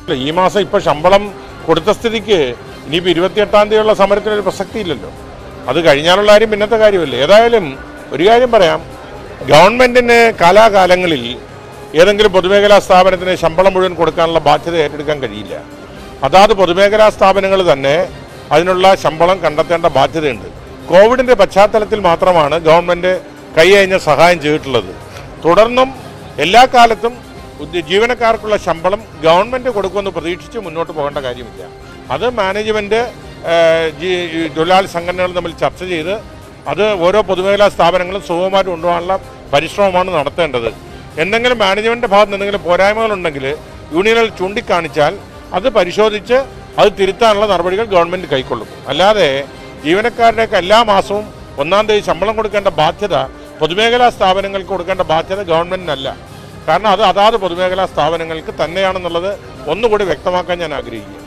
ഇല്ല, ഈ മാസം ഇപ്പൊ ശമ്പളം കൊടുത്ത സ്ഥിതിക്ക് ഇനിയിപ്പോ ഇരുപത്തിയെട്ടാം തീയതിയുള്ള സമരത്തിന് ഒരു പ്രസക്തി ഇല്ലല്ലോ അത് കഴിഞ്ഞാലുള്ള കാര്യം പിന്നത്തെ കാര്യമല്ലേ ഏതായാലും ഒരു കാര്യം പറയാം ഗവൺമെന്റിന് കാലാകാലങ്ങളിൽ ഏതെങ്കിലും പൊതുമേഖലാ സ്ഥാപനത്തിന് ശമ്പളം മുഴുവൻ കൊടുക്കാനുള്ള ബാധ്യത ഏറ്റെടുക്കാൻ കഴിയില്ല അതാത് പൊതുമേഖലാ സ്ഥാപനങ്ങൾ തന്നെ അതിനുള്ള ശമ്പളം കണ്ടെത്തേണ്ട ബാധ്യതയുണ്ട് കോവിഡിന്റെ പശ്ചാത്തലത്തിൽ മാത്രമാണ് ഗവൺമെന്റ് കൈയഴിഞ്ഞ സഹായം ചെയ്തിട്ടുള്ളത് തുടർന്നും എല്ലാ കാലത്തും ഉദ്യ- ജീവനക്കാർക്കുള്ള ശമ്പളം ഗവൺമെന്റ് കൊടുക്കുമെന്ന് പ്രതീക്ഷിച്ച് മുന്നോട്ട് പോകേണ്ട കാര്യമില്ല അത് മാനേജ്മെന്റ് ഏഹ്, ജി- ഈ തൊഴിലാളി സംഘടനകൾ തമ്മിൽ ചർച്ച ചെയ്ത് അത് ഓരോ പൊതുമേഖലാ സ്ഥാപനങ്ങളും സുഗമമായിട്ട് കൊണ്ടുപോകാനുള്ള പരിശ്രമമാണ് നടത്തേണ്ടത് എന്തെങ്കിലും മാനേജ്മെന്റിന്റെ ഭാഗത്ത് നിന്ന് എന്തെങ്കിലും പോരായ്മകളുണ്ടെങ്കിൽ യൂണിയനുകൾ ചൂണ്ടിക്കാണിച്ചാൽ അത് പരിശോധിച്ച് അത് തിരുത്താനുള്ള നടപടികൾ ഗവൺമെന്റ് കൈക്കൊള്ളും അല്ലാതെ ജീവനക്കാരുടെയൊക്കെ എല്ലാ മാസവും ഒന്നാം തീയതി ശമ്പളം കൊടുക്കേണ്ട ബാധ്യത പൊതുമേഖലാ സ്ഥാപനങ്ങൾക്ക് കൊടുക്കേണ്ട ബാധ്യത ഗവൺമെന്റിനല്ല കാരണം അത് അതാത് പൊതുമേഖലാ സ്ഥാപനങ്ങൾക്ക് തന്നെയാണെന്നുള്ളത് ഒന്നുകൂടി വ്യക്തമാക്കാൻ ഞാൻ ആഗ്രഹിക്കുന്നു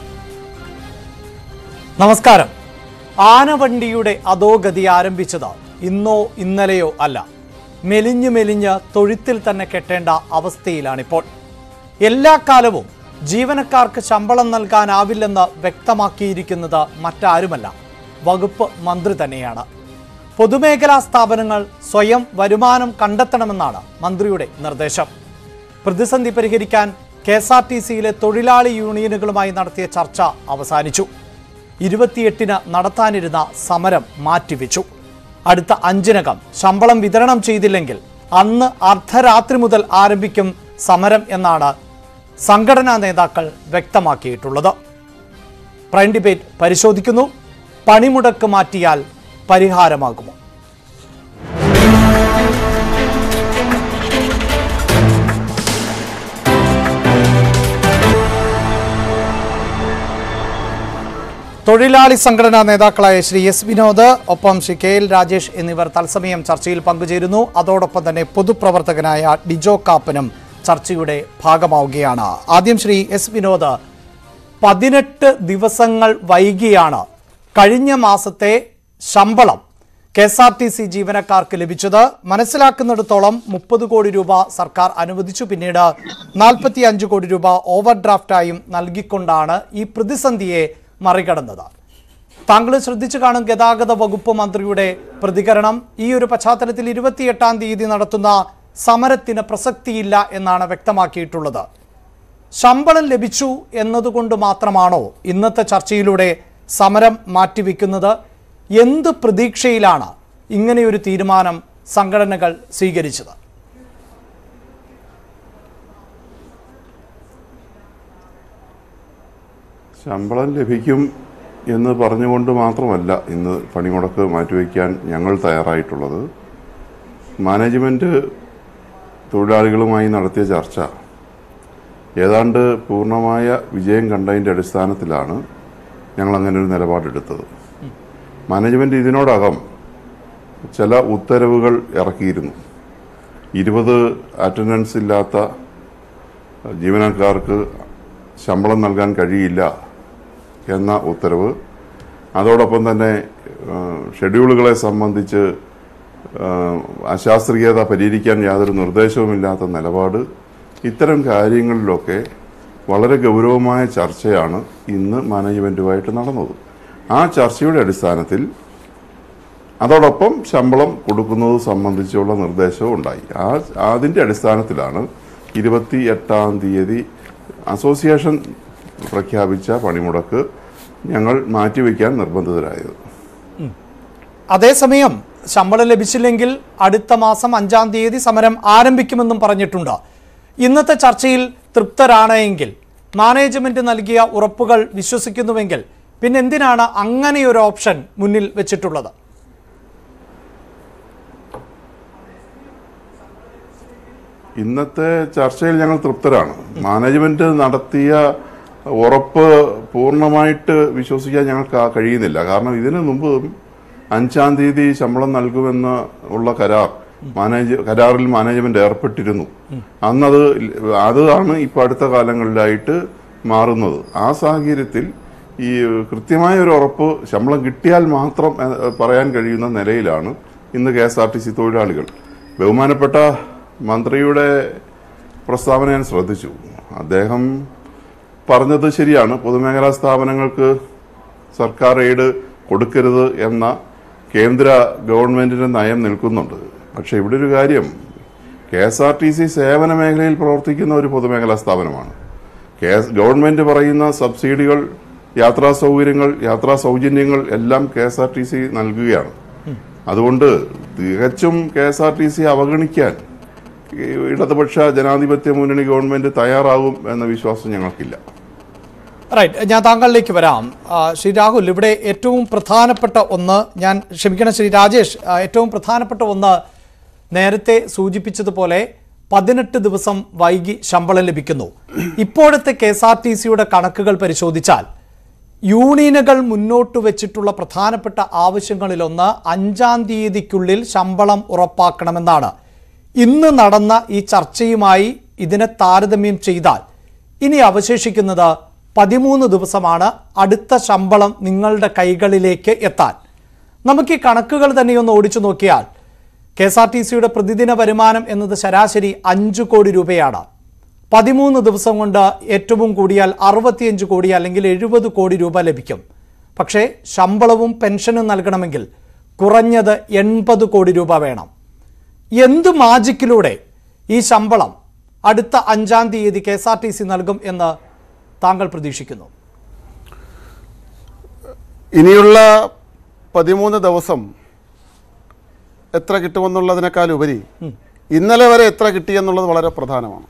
നമസ്കാരം ആനവണ്ടിയുടെ അധോഗതി ആരംഭിച്ചത് ഇന്നോ ഇന്നലെയോ അല്ല മെലിഞ്ഞു മെലിഞ്ഞ് തൊഴുത്തിൽ തന്നെ കെട്ടേണ്ട അവസ്ഥയിലാണിപ്പോൾ എല്ലാ കാലവും ജീവനക്കാർക്ക് ശമ്പളം നൽകാനാവില്ലെന്ന് വ്യക്തമാക്കിയിരിക്കുന്നത് മറ്റാരുമല്ല വകുപ്പ് മന്ത്രി തന്നെയാണ് പൊതുമേഖലാ സ്ഥാപനങ്ങൾ സ്വയം വരുമാനം കണ്ടെത്തണമെന്നാണ് മന്ത്രിയുടെ നിർദ്ദേശം പ്രതിസന്ധി പരിഹരിക്കാൻ കെ എസ് ആർ ടി സിയിലെ തൊഴിലാളി യൂണിയനുകളുമായി നടത്തിയ ചർച്ച അവസാനിച്ചു ഇരുപത്തിയെട്ടിന് നടത്താനിരുന്ന സമരം മാറ്റിവെച്ചു അടുത്ത അഞ്ചിനകം ശമ്പളം വിതരണം ചെയ്തില്ലെങ്കിൽ അന്ന് അർദ്ധരാത്രി മുതൽ ആരംഭിക്കും സമരം എന്നാണ് സംഘടനാ നേതാക്കൾ വ്യക്തമാക്കിയിട്ടുള്ളത് പ്രൈം ഡിബേറ്റ് പരിശോധിക്കുന്നു പണിമുടക്ക് മാറ്റിയാൽ പരിഹാരമാകുമോ തൊഴിലാളി സംഘടനാ നേതാക്കളായ ശ്രീ എസ് വിനോദ് ഒപ്പം ശ്രീ കെ എൽ രാജേഷ് എന്നിവർ തത്സമയം ചർച്ചയിൽ പങ്കുചേരുന്നു അതോടൊപ്പം തന്നെ പൊതുപ്രവർത്തകനായ ഡിജോ കാപ്പനും ചർച്ചയുടെ ഭാഗമാവുകയാണ് ആദ്യം ശ്രീ എസ് വിനോദ് പതിനെട്ട് ദിവസങ്ങൾ വൈകിയാണ് കഴിഞ്ഞ മാസത്തെ ശമ്പളം K S R T C ജീവനക്കാർക്ക് ലഭിച്ചത് മനസ്സിലാക്കുന്നിടത്തോളം മുപ്പത് കോടി രൂപ സർക്കാർ അനുവദിച്ചു പിന്നീട് നാൽപ്പത്തി അഞ്ച് കോടി രൂപ ഓവർ ഡ്രാഫ്റ്റായും നൽകിക്കൊണ്ടാണ് ഈ പ്രതിസന്ധിയെ മറികടന്നത് താങ്കൾ ശ്രദ്ധിച്ചു കാണും ഗതാഗത വകുപ്പ് മന്ത്രിയുടെ പ്രതികരണം ഈ ഒരു പശ്ചാത്തലത്തിൽ ഇരുപത്തിയെട്ടാം തീയതി നടത്തുന്ന സമരത്തിന് പ്രസക്തിയില്ല എന്നാണ് വ്യക്തമാക്കിയിട്ടുള്ളത് ശമ്പളം ലഭിച്ചു എന്നതുകൊണ്ട് മാത്രമാണോ ഇന്നത്തെ ചർച്ചയിലൂടെ സമരം മാറ്റിവെക്കുന്നത് എന്ത് പ്രതീക്ഷയിലാണ് ഇങ്ങനെയൊരു തീരുമാനം സംഘടനകൾ സ്വീകരിച്ചത് ശമ്പളം ലഭിക്കും എന്ന് പറഞ്ഞുകൊണ്ട് മാത്രമല്ല ഇന്ന് പണിമുടക്ക് മാറ്റിവെക്കാൻ ഞങ്ങൾ തയ്യാറായിട്ടുള്ളത് മാനേജ്മെൻറ്റ് തൊഴിലാളികളുമായി നടത്തിയ ചർച്ച ഏതാണ്ട് പൂർണ്ണമായ വിജയം കണ്ടതിൻ്റെ അടിസ്ഥാനത്തിലാണ് ഞങ്ങൾ അങ്ങനെ ഒരു നിലപാടെടുത്തത് മാനേജ്മെൻറ്റ് ഇതിനോടകം ചില ഉത്തരവുകൾ ഇറക്കിയിരുന്നു ഇരുപത് അറ്റൻഡൻസ് ഇല്ലാത്ത ജീവനക്കാർക്ക് ശമ്പളം നൽകാൻ കഴിയില്ല എന്ന ഉത്തരവ് അതോടൊപ്പം തന്നെ ആ, ഷെഡ്യൂളുകളെ സംബന്ധിച്ച് ആ, അശാസ്ത്രീയത പരിഹരിക്കാൻ യാതൊരു നിർദ്ദേശവുമില്ലാത്ത നിലപാട് ഇത്തരം കാര്യങ്ങളിലൊക്കെ വളരെ ഗൗരവമായ ചർച്ചയാണ് ഇന്ന് മാനേജ്മെൻറ്റുമായിട്ട് നടന്നത് ആ ചർച്ചയുടെ അടിസ്ഥാനത്തിൽ അതോടൊപ്പം ശമ്പളം കൊടുക്കുന്നത് സംബന്ധിച്ചുള്ള നിർദ്ദേശവും ഉണ്ടായി ആ അതിൻ്റെ അടിസ്ഥാനത്തിലാണ് ഇരുപത്തി എട്ടാം തീയതി അസോസിയേഷൻ പ്രഖ്യാപിച്ച പണിമുടക്ക് ഞങ്ങൾ മാറ്റിവെക്കാൻ നിർബന്ധിതരായത് അതേസമയം ശമ്പളം ലഭിച്ചില്ലെങ്കിൽ അടുത്ത മാസം അഞ്ചാം തീയതി സമരം ആരംഭിക്കുമെന്നും പറഞ്ഞിട്ടുണ്ട് ഇന്നത്തെ ചർച്ചയിൽ തൃപ്തരാണ് എങ്കിൽ മാനേജ്മെന്റ് നൽകിയ ഉറപ്പുകൾ വിശ്വസിക്കുന്നുവെങ്കിൽ പിന്നെ എന്തിനാണ് അങ്ങനെയൊരു ഓപ്ഷൻ മുന്നിൽ വെച്ചിട്ടുള്ളത് ഇന്നത്തെ ചർച്ചയിൽ ഞങ്ങൾ തൃപ്തരാണ് മാനേജ്മെന്റ് നടത്തിയ ഉറപ്പ് പൂർണ്ണമായിട്ട് വിശ്വസിക്കാൻ ഞങ്ങൾക്ക് ആ- കഴിയുന്നില്ല കാരണം ഇതിനു മുമ്പ് അഞ്ചാം തീയതി ശമ്പളം നൽകുമെന്ന് ഉള്ള കരാർ മാനേജ് കരാറിൽ മാനേജ്മെന്റ് ഏർപ്പെട്ടിരുന്നു അന്നത് അതാണ് ഇപ്പോൾ അടുത്ത കാലങ്ങളിലായിട്ട് മാറുന്നത് ആ സാഹചര്യത്തിൽ ഈ കൃത്യമായ ഒരു ഉറപ്പ് ശമ്പളം കിട്ടിയാൽ മാത്രം ഏഹ്, പറയാൻ കഴിയുന്ന നിലയിലാണ് ഇന്ന് K S R T C തൊഴിലാളികൾ ബഹുമാനപ്പെട്ട മന്ത്രിയുടെ പ്രസ്താവന ഞാൻ ശ്രദ്ധിച്ചു അദ്ദേഹം പറഞ്ഞത് ശരിയാണ് പൊതുമേഖലാ സ്ഥാപനങ്ങൾക്ക് സർക്കാർ എയ്ഡ് കൊടുക്കരുത് എന്ന കേന്ദ്ര ഗവൺമെന്റിന്റെ നയം നിൽക്കുന്നുണ്ട് പക്ഷെ ഇവിടെ ഒരു കാര്യം K S R T C സേവന മേഖലയിൽ പ്രവർത്തിക്കുന്ന ഒരു പൊതുമേഖലാ സ്ഥാപനമാണ് കെ എസ് ഗവൺമെന്റ് പറയുന്ന സബ്സിഡികൾ യാത്രാ സൗകര്യങ്ങൾ യാത്രാ സൗജന്യങ്ങൾ എല്ലാം K S R T C നൽകുകയാണ് അതുകൊണ്ട് തികച്ചും K S R T C അവഗണിക്കാൻ ഈ ഇടതുപക്ഷ ജനാധിപത്യ മുന്നണി ഗവൺമെന്റ് തയ്യാറാകും എന്ന വിശ്വാസം ഞങ്ങൾക്കില്ല റൈറ്റ് ഞാൻ താങ്കളിലേക്ക് വരാം ആ, ശ്രീ രാഹുൽ ഇവിടെ ഏറ്റവും പ്രധാനപ്പെട്ട ഒന്ന് ഞാൻ ക്ഷമിക്കണം ശ്രീ രാജേഷ് ആ, ഏറ്റവും പ്രധാനപ്പെട്ട ഒന്ന് നേരത്തെ സൂചിപ്പിച്ചതുപോലെ പതിനെട്ട് ദിവസം വൈകി ശമ്പളം ലഭിക്കുന്നു ഇപ്പോഴത്തെ കെ എസ് ആർ ടി സിയുടെ കണക്കുകൾ പരിശോധിച്ചാൽ യൂണിയനുകൾ മുന്നോട്ട് വെച്ചിട്ടുള്ള പ്രധാനപ്പെട്ട ആവശ്യങ്ങളിലൊന്ന് അഞ്ചാം തീയതിക്കുള്ളിൽ ശമ്പളം ഉറപ്പാക്കണമെന്നാണ് ഇന്ന് നടന്ന ഈ ചർച്ചയുമായി ഇതിനെ താരതമ്യം ചെയ്താൽ ഇനി അവശേഷിക്കുന്നത് പതിമൂന്ന് ദിവസമാണ് അടുത്ത ശമ്പളം നിങ്ങളുടെ കൈകളിലേക്ക് എത്താൻ നമുക്ക് ഈ കണക്കുകൾ തന്നെ ഒന്ന് ഓടിച്ചു നോക്കിയാൽ കെ എസ് ആർ ടി സിയുടെ പ്രതിദിന വരുമാനം എന്നത് ശരാശരി അഞ്ചു കോടി രൂപയാണ് പതിമൂന്ന് ദിവസം കൊണ്ട് ഏറ്റവും കൂടിയാൽ അറുപത്തിയഞ്ച് കോടി അല്ലെങ്കിൽ എഴുപത് കോടി രൂപ ലഭിക്കും പക്ഷേ ശമ്പളവും പെൻഷനും നൽകണമെങ്കിൽ കുറഞ്ഞത് എൺപത് കോടി രൂപ വേണം എന്ത് മാജിക്കിലൂടെ ഈ ശമ്പളം അടുത്ത അഞ്ചാം തീയതി K S R T C നൽകും എന്ന് താങ്കൾ പ്രതീക്ഷിക്കുന്നു ഇനിയുള്ള പതിമൂന്ന് ദിവസം എത്ര കിട്ടുമെന്നുള്ളതിനേക്കാൾ ഉപരി ഇന്നലെ വരെ എത്ര കിട്ടിയെന്നുള്ളത് വളരെ പ്രധാനമാണ്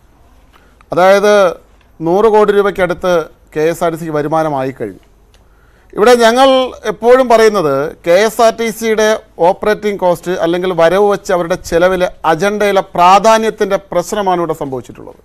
അതായത് നൂറ് കോടി രൂപയ്ക്കടുത്ത് കെ എസ് ആർ ടി സിക്ക് വരുമാനമായി കഴിഞ്ഞു ഇവിടെ ഞങ്ങൾ എപ്പോഴും പറയുന്നത് കെ എസ് ആർ ടി സിയുടെ ഓപ്പറേറ്റിംഗ് കോസ്റ്റ് അല്ലെങ്കിൽ വരവ് വെച്ച് അവരുടെ ചെലവിലെ അജണ്ടയിലെ പ്രാധാന്യത്തിൻ്റെ പ്രശ്നമാണ് ഇവിടെ സംഭവിച്ചിട്ടുള്ളത്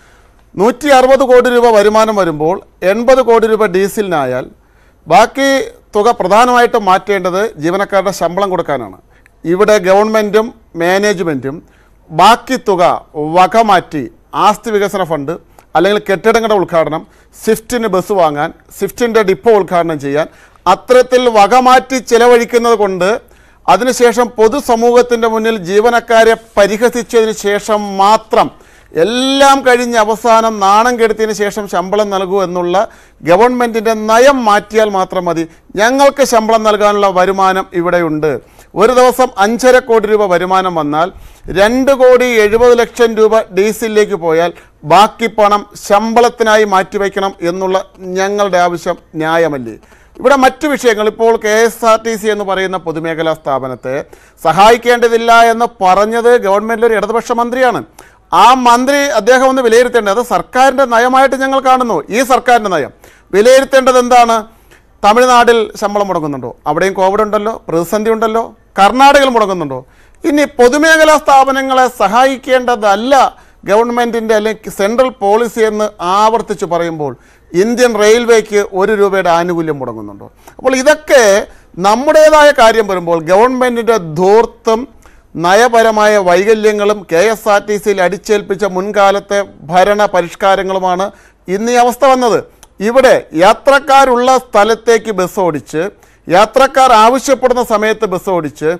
നൂറ്റി അറുപത് കോടി രൂപ വരുമാനം വരുമ്പോൾ എൺപത് കോടി രൂപ ഡീസലിനായാൽ ബാക്കി തുക പ്രധാനമായിട്ടും മാറ്റേണ്ടത് ജീവനക്കാരുടെ ശമ്പളം കൊടുക്കാനാണ് ഇവിടെ ഗവൺമെൻറ്റും മാനേജ്മെൻറ്റും ബാക്കി തുക വക മാറ്റി ആസ്തി വികസന ഫണ്ട് അല്ലെങ്കിൽ കെട്ടിടങ്ങളുടെ ഉദ്ഘാടനം സ്വിഫ്റ്റിന് ബസ് വാങ്ങാൻ സ്വിഫ്റ്റിൻ്റെ ഡിപ്പോ ഉദ്ഘാടനം ചെയ്യാൻ അത്തരത്തിൽ വകമാറ്റി ചെലവഴിക്കുന്നത് കൊണ്ട് അതിനുശേഷം പൊതുസമൂഹത്തിൻ്റെ മുന്നിൽ ജീവനക്കാരെ പരിഹസിച്ചതിന് ശേഷം മാത്രം എല്ലാം കഴിഞ്ഞ് അവസാനം നാണം കെടുത്തിയതിന് ശേഷം ശമ്പളം നൽകൂ എന്നുള്ള ഗവൺമെൻറ്റിൻ്റെ നയം മാറ്റിയാൽ മാത്രം മതി ഞങ്ങൾക്ക് ശമ്പളം നൽകാനുള്ള വരുമാനം ഇവിടെയുണ്ട് ഒരു ദിവസം അഞ്ചര കോടി രൂപ വരുമാനം വന്നാൽ രണ്ട് കോടി എഴുപത് ലക്ഷം രൂപ ഡീസലിലേക്ക് പോയാൽ ബാക്കി പണം ശമ്പളത്തിനായി മാറ്റിവെക്കണം എന്നുള്ള ഞങ്ങളുടെ ആവശ്യം ന്യായമല്ലേ ഇവിടെ മറ്റു വിഷയങ്ങൾ ഇപ്പോൾ K S R T C എന്ന് പറയുന്ന പൊതുമേഖലാ സ്ഥാപനത്തെ സഹായിക്കേണ്ടതില്ല എന്ന് പറഞ്ഞത് ഗവൺമെൻറ്റിലെ ഒരു ഇടതുപക്ഷ മന്ത്രിയാണ് ആ മന്ത്രി അദ്ദേഹം ഒന്ന് വിലയിരുത്തേണ്ടത് അത് സർക്കാരിൻ്റെ നയമായിട്ട് ഞങ്ങൾ കാണുന്നു ഈ സർക്കാരിൻ്റെ നയം വിലയിരുത്തേണ്ടത് എന്താണ് തമിഴ്നാട്ടിൽ ശമ്പളം മുടങ്ങുന്നുണ്ടോ അവിടെയും കോവിഡ് ഉണ്ടല്ലോ പ്രതിസന്ധി ഉണ്ടല്ലോ കർണാടകയിൽ മുടങ്ങുന്നുണ്ടോ ഇനി പൊതുമേഖലാ സ്ഥാപനങ്ങളെ സഹായിക്കേണ്ടതല്ല ഗവൺമെൻറ്റിൻ്റെ അല്ലെങ്കിൽ സെൻട്രൽ പോളിസി എന്ന് ആവർത്തിച്ച് പറയുമ്പോൾ ഇന്ത്യൻ റെയിൽവേക്ക് ഒരു രൂപയുടെ ആനുകൂല്യം മുടങ്ങുന്നുണ്ടോ അപ്പോൾ ഇതൊക്കെ നമ്മുടേതായ കാര്യം വരുമ്പോൾ ഗവൺമെൻറ്റിൻ്റെ ധൂർത്തും നയപരമായ വൈകല്യങ്ങളും കെ എസ് ആർ ടി സിയിൽ അടിച്ചേൽപ്പിച്ച മുൻകാലത്തെ ഭരണ പരിഷ്കാരങ്ങളുമാണ് ഇന്ന് ഈ അവസ്ഥ വന്നത് ഇവിടെ യാത്രക്കാരുള്ള സ്ഥലത്തേക്ക് ബസ് ഓടിച്ച് യാത്രക്കാർ ആവശ്യപ്പെടുന്ന സമയത്ത് ബസ് ഓടിച്ച്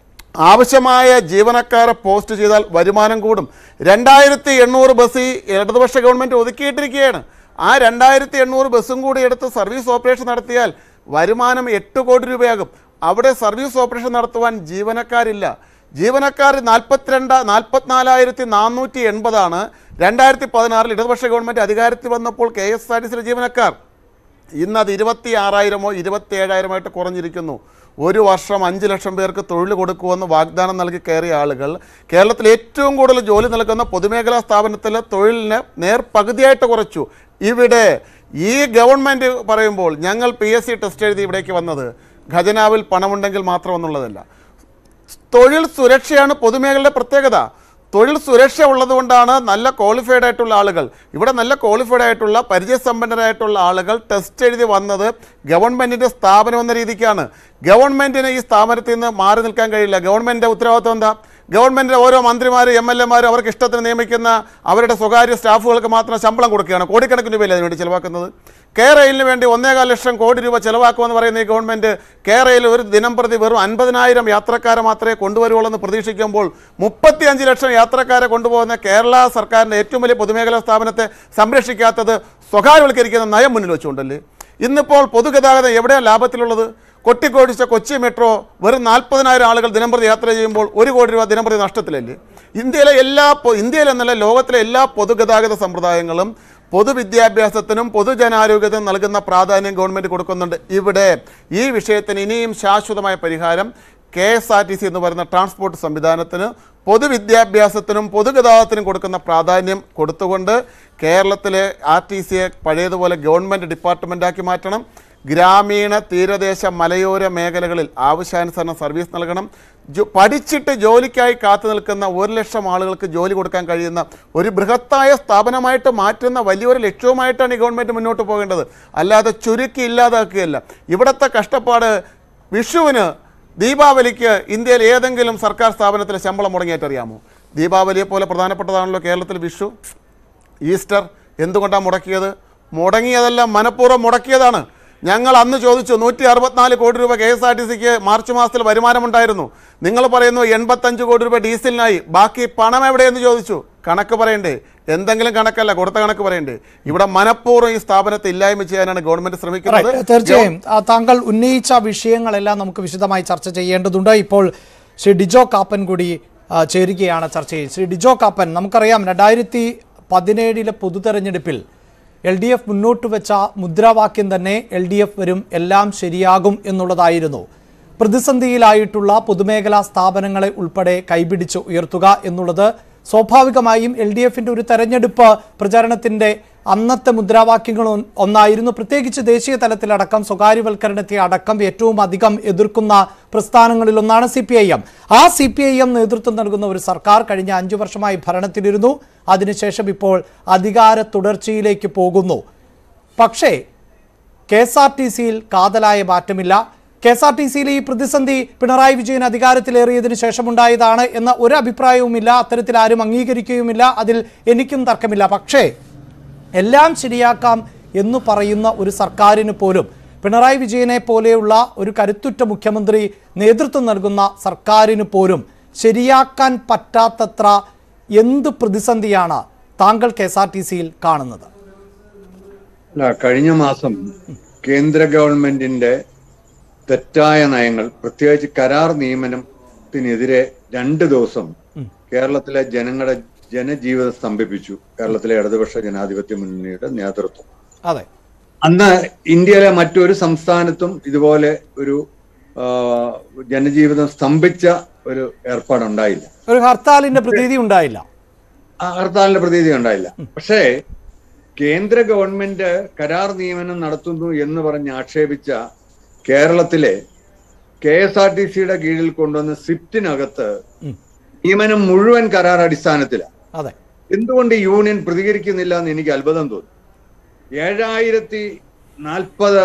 ആവശ്യമായ ജീവനക്കാരെ പോസ്റ്റ് ചെയ്താൽ വരുമാനം കൂടും രണ്ടായിരത്തി എണ്ണൂറ് ബസ് ഈ ഇടതുപക്ഷ ഗവൺമെൻറ് ഒതുക്കിയിട്ടിരിക്കുകയാണ് ആ രണ്ടായിരത്തി എണ്ണൂറ് ബസ്സും കൂടി എടുത്ത് സർവീസ് ഓപ്പറേഷൻ നടത്തിയാൽ വരുമാനം എട്ട് കോടി രൂപയാകും അവിടെ സർവീസ് ഓപ്പറേഷൻ നടത്തുവാൻ ജീവനക്കാരില്ല ജീവനക്കാർ നാൽപ്പത്തിരണ്ട് നാൽപ്പത്തിനാലായിരത്തി നാനൂറ്റി എൺപതാണ് രണ്ടായിരത്തി പതിനാറിൽ ഇടതുപക്ഷ ഗവൺമെൻറ് അധികാരത്തിൽ വന്നപ്പോൾ കെ എസ് ആർ ടി സിയിലെ ജീവനക്കാർ ഇന്ന് അത് ഇരുപത്തി ആറായിരമോ ഇരുപത്തി ഏഴായിരമായിട്ട് കുറഞ്ഞിരിക്കുന്നു ഒരു വർഷം അഞ്ച് ലക്ഷം പേർക്ക് തൊഴിൽ കൊടുക്കുമെന്ന് വാഗ്ദാനം നൽകി കയറിയ ആളുകൾ കേരളത്തിൽ ഏറ്റവും കൂടുതൽ ജോലി നൽകുന്ന പൊതുമേഖലാ സ്ഥാപനത്തിലെ തൊഴിലിനെ നേർ പകുതിയായിട്ട് കുറച്ചു ഇവിടെ ഈ ഗവൺമെൻറ് പറയുമ്പോൾ ഞങ്ങൾ പി എസ് സി ടെസ്റ്റ് എഴുതി ഇവിടേക്ക് വന്നത് ഖജനാവിൽ പണമുണ്ടെങ്കിൽ മാത്രം എന്നുള്ളതല്ല തൊഴിൽ സുരക്ഷയാണ് പൊതുമേഖലയുടെ പ്രത്യേകത തൊഴിൽ സുരക്ഷ ഉള്ളതുകൊണ്ടാണ് നല്ല ക്വാളിഫൈഡ് ആയിട്ടുള്ള ആളുകൾ ഇവിടെ നല്ല ക്വാളിഫൈഡ് ആയിട്ടുള്ള പരിചയസമ്പന്നരായിട്ടുള്ള ആളുകൾ ടെസ്റ്റ് എഴുതി വന്നത് ഗവൺമെൻറ്റിൻ്റെ സ്ഥാപനം എന്ന രീതിക്കാണ് ഗവൺമെൻറ്റിന് ഈ സ്ഥാപനത്തിൽ നിന്ന് മാറി നിൽക്കാൻ കഴിയില്ല ഗവൺമെൻറ്റിൻ്റെ ഉത്തരവാദിത്വം എന്താ ഗവൺമെൻറ്റിൻ്റെ ഓരോ മന്ത്രിമാരും എം എൽ എമാരും അവർക്ക് ഇഷ്ടത്തിന് നിയമിക്കുന്ന അവരുടെ സ്വകാര്യ സ്റ്റാഫുകൾക്ക് മാത്രം ശമ്പളം കൊടുക്കുകയാണ് കോടിക്കണക്കിന് രൂപയല്ലേ അതിനുവേണ്ടി ചിലവാക്കുന്നത് കേരളയിലിന് വേണ്ടി ഒന്നേകാൽ ലക്ഷം കോടി രൂപ ചെലവാക്കുമെന്ന് പറയുന്ന ഈ ഗവൺമെന്റ് കേരളയിൽ ഒരു ദിനം പ്രതി വെറും അൻപതിനായിരം യാത്രക്കാരെ മാത്രമേ കൊണ്ടുവരുള്ളൂ എന്ന് പ്രതീക്ഷിക്കുമ്പോൾ മുപ്പത്തിയഞ്ച് ലക്ഷം യാത്രക്കാരെ കൊണ്ടുപോകുന്ന കേരള സർക്കാരിന്റെ ഏറ്റവും വലിയ പൊതുമേഖലാ സ്ഥാപനത്തെ സംരക്ഷിക്കാത്തത് സ്വകാര്യവൽക്കരിക്കുന്ന നയം മുന്നിൽ വെച്ചുകൊണ്ടല്ലേ ഇന്നിപ്പോൾ പൊതുഗതാഗതം എവിടെയാണ് ലാഭത്തിലുള്ളത് കൊട്ടിക്കോടിച്ച കൊച്ചി മെട്രോ വെറും നാൽപ്പതിനായിരം ആളുകൾ ദിനംപ്രതി യാത്ര ചെയ്യുമ്പോൾ ഒരു കോടി രൂപ ദിനംപ്രതി നഷ്ടത്തിലല്ലേ ഇന്ത്യയിലെ എല്ലാ പൊ- ഇന്ത്യയിൽ എന്നല്ല ലോകത്തിലെ എല്ലാ പൊതുഗതാഗത സമ്പ്രദായങ്ങളും പൊതുവിദ്യാഭ്യാസത്തിനും പൊതുജനാരോഗ്യത്തിനും നൽകുന്ന പ്രാധാന്യം ഗവൺമെൻറ് കൊടുക്കുന്നുണ്ട് ഇവിടെ ഈ വിഷയത്തിന് ഇനിയും ശാശ്വതമായ പരിഹാരം K S R T C എന്ന് പറയുന്ന ട്രാൻസ്പോർട്ട് സംവിധാനത്തിന് പൊതുവിദ്യാഭ്യാസത്തിനും പൊതുഗതാഗതത്തിനും കൊടുക്കുന്ന പ്രാധാന്യം കൊടുത്തുകൊണ്ട് കേരളത്തിലെ ആർ ടി സിയെ പഴയതുപോലെ ഗവൺമെൻറ് ഡിപ്പാർട്ട്മെൻറ്റാക്കി മാറ്റണം ഗ്രാമീണ തീരദേശ മലയോര മേഖലകളിൽ ആവശ്യാനുസരണം സർവീസ് നൽകണം ജോ- പഠിച്ചിട്ട് ജോലിക്കായി കാത്തു നിൽക്കുന്ന ഒരു ലക്ഷം ആളുകൾക്ക് ജോലി കൊടുക്കാൻ കഴിയുന്ന ഒരു ബൃഹത്തായ സ്ഥാപനമായിട്ട് മാറ്റുന്ന വലിയൊരു ലക്ഷ്യവുമായിട്ടാണ് ഈ ഗവൺമെൻറ് മുന്നോട്ട് പോകേണ്ടത് അല്ലാതെ ചുരുക്കി ഇല്ലാതാക്കുകയല്ല ഇവിടുത്തെ കഷ്ടപ്പാട് വിഷുവിന് ദീപാവലിക്ക് ഇന്ത്യയിൽ ഏതെങ്കിലും സർക്കാർ സ്ഥാപനത്തിലെ ശമ്പളം മുടങ്ങിയായിട്ട് അറിയാമോ ദീപാവലിയെ പോലെ പ്രധാനപ്പെട്ടതാണല്ലോ കേരളത്തിൽ വിഷു ഈസ്റ്റർ എന്തുകൊണ്ടാണ് മുടക്കിയത് മുടങ്ങിയതെല്ലാം മനഃപൂർവ്വം മുടക്കിയതാണ് ഞങ്ങൾ അന്ന് ചോദിച്ചു നൂറ്റി അറുപത്തിനാല് കോടി രൂപ കെ എസ് ആർ ടി സിക്ക് മാർച്ച് മാസത്തിൽ വരുമാനമുണ്ടായിരുന്നു നിങ്ങൾ പറയുന്നു എൺപത്തഞ്ച് കോടി രൂപ ഡീസലിനായി ബാക്കി പണം എവിടെയെന്ന് ചോദിച്ചു കണക്ക് പറയണ്ടേ എന്തെങ്കിലും കണക്കല്ല കൊടുത്ത കണക്ക് പറയണ്ടേ ഇവിടെ മനഃപൂർവ്വം ഈ സ്ഥാപനത്തെ ഇല്ലായ്മ ചെയ്യാനാണ് ഗവൺമെന്റ് ശ്രമിക്കുന്നത് Right. തീർച്ചയായും ആ, താങ്കൾ ഉന്നയിച്ച വിഷയങ്ങളെല്ലാം നമുക്ക് വിശദമായി ചർച്ച ചെയ്യേണ്ടതുണ്ട് ഇപ്പോൾ ശ്രീ ഡിജോ കാപ്പൻ കൂടി ആ, ചേരുകയാണ് ചർച്ചയിൽ ശ്രീ ഡിജോ കാപ്പൻ നമുക്കറിയാം രണ്ടായിരത്തി പതിനേഴിലെ പൊതുതെരഞ്ഞെടുപ്പിൽ എൽ ഡി എഫ് മുന്നോട്ട് വെച്ച മുദ്രാവാക്യം തന്നെ എൽ ഡി എഫ് വരും എല്ലാം ശരിയാകും എന്നുള്ളതായിരുന്നു പ്രതിസന്ധിയിലായിട്ടുള്ള പൊതുമേഖലാ സ്ഥാപനങ്ങളെ ഉൾപ്പെടെ കൈപിടിച്ച് ഉയർത്തുക എന്നുള്ളത് സ്വാഭാവികമായും എൽ ഡി എഫിന്റെ ഒരു തെരഞ്ഞെടുപ്പ് പ്രചാരണത്തിന്റെ അന്നത്തെ മുദ്രാവാക്യങ്ങൾ ഒ- ഒന്നായിരുന്നു പ്രത്യേകിച്ച് ദേശീയ തലത്തിലടക്കം സ്വകാര്യവൽക്കരണത്തെ അടക്കം ഏറ്റവും അധികം എതിർക്കുന്ന പ്രസ്ഥാനങ്ങളിൽ ഒന്നാണ് സി പി ഐ എം ആ സി പി ഐ എം നേതൃത്വം നൽകുന്ന ഒരു സർക്കാർ കഴിഞ്ഞ അഞ്ചു വർഷമായി ഭരണത്തിലിരുന്നു അതിനുശേഷം ഇപ്പോൾ അധികാര തുടർച്ചയിലേക്ക് പോകുന്നു പക്ഷേ കെ എസ് ആർ ടി സിയിൽ കാതലായ മാറ്റമില്ല കെ എസ് ആർ ടി സിയിലെ ഈ പ്രതിസന്ധി പിണറായി വിജയൻ അധികാരത്തിലേറിയതിനു ശേഷമുണ്ടായതാണ് എന്ന ഒരു അഭിപ്രായവുമില്ല അത്തരത്തിൽ ആരും അംഗീകരിക്കുകയുമില്ല അതിൽ എനിക്കും തർക്കമില്ല പക്ഷേ എല്ലാം ശരിയാക്കാം എന്ന് പറയുന്ന ഒരു സർക്കാരിന് പോലും പിണറായി വിജയനെ പോലെയുള്ള ഒരു കരുത്തുറ്റ മുഖ്യമന്ത്രി നേതൃത്വം നൽകുന്ന സർക്കാരിന് പോലും ശരിയാക്കാൻ പറ്റാത്തത്ര എന്ത് പ്രതിസന്ധിയാണ് താങ്കൾ കെ എസ് ആർ ടി സിയിൽ കാണുന്നത് അല്ല കഴിഞ്ഞ മാസം കേന്ദ്ര ഗവൺമെന്റിന്റെ തെറ്റായ നയങ്ങൾ പ്രത്യേകിച്ച് കരാർ നിയമനത്തിനെതിരെ രണ്ട് ദിവസം കേരളത്തിലെ ജനങ്ങളുടെ ജനജീവിതം സ്തംഭിപ്പിച്ചു കേരളത്തിലെ ഇടതുപക്ഷ ജനാധിപത്യ മുന്നണിയുടെ നേതൃത്വം അതെ അന്ന് ഇന്ത്യയിലെ മറ്റൊരു സംസ്ഥാനത്തും ഇതുപോലെ ഒരു ആ, ജനജീവിതം സ്തംഭിച്ച ഒരു ഏർപ്പാടുണ്ടായില്ല ഒരു ഹർത്താലിന്റെ പ്രതീതി ഉണ്ടായില്ല ആ ഹർത്താലിന്റെ പ്രതീതി ഉണ്ടായില്ല പക്ഷേ കേന്ദ്ര ഗവൺമെന്റ് കരാർ നിയമനം നടത്തുന്നു എന്ന് പറഞ്ഞ് ആക്ഷേപിച്ച കേരളത്തിലെ കെ എസ് ആർ ടി സിയുടെ കീഴിൽ കൊണ്ടുവന്ന സ്വിഫ്റ്റിനകത്ത് നിയമനം മുഴുവൻ കരാർ അടിസ്ഥാനത്തിലാണ് അതെ എന്തുകൊണ്ട് യൂണിയൻ പ്രതികരിക്കുന്നില്ല എന്ന് എനിക്ക് അത്ഭുതം തോന്നി ഏഴായിരത്തി നാൽപ്പത്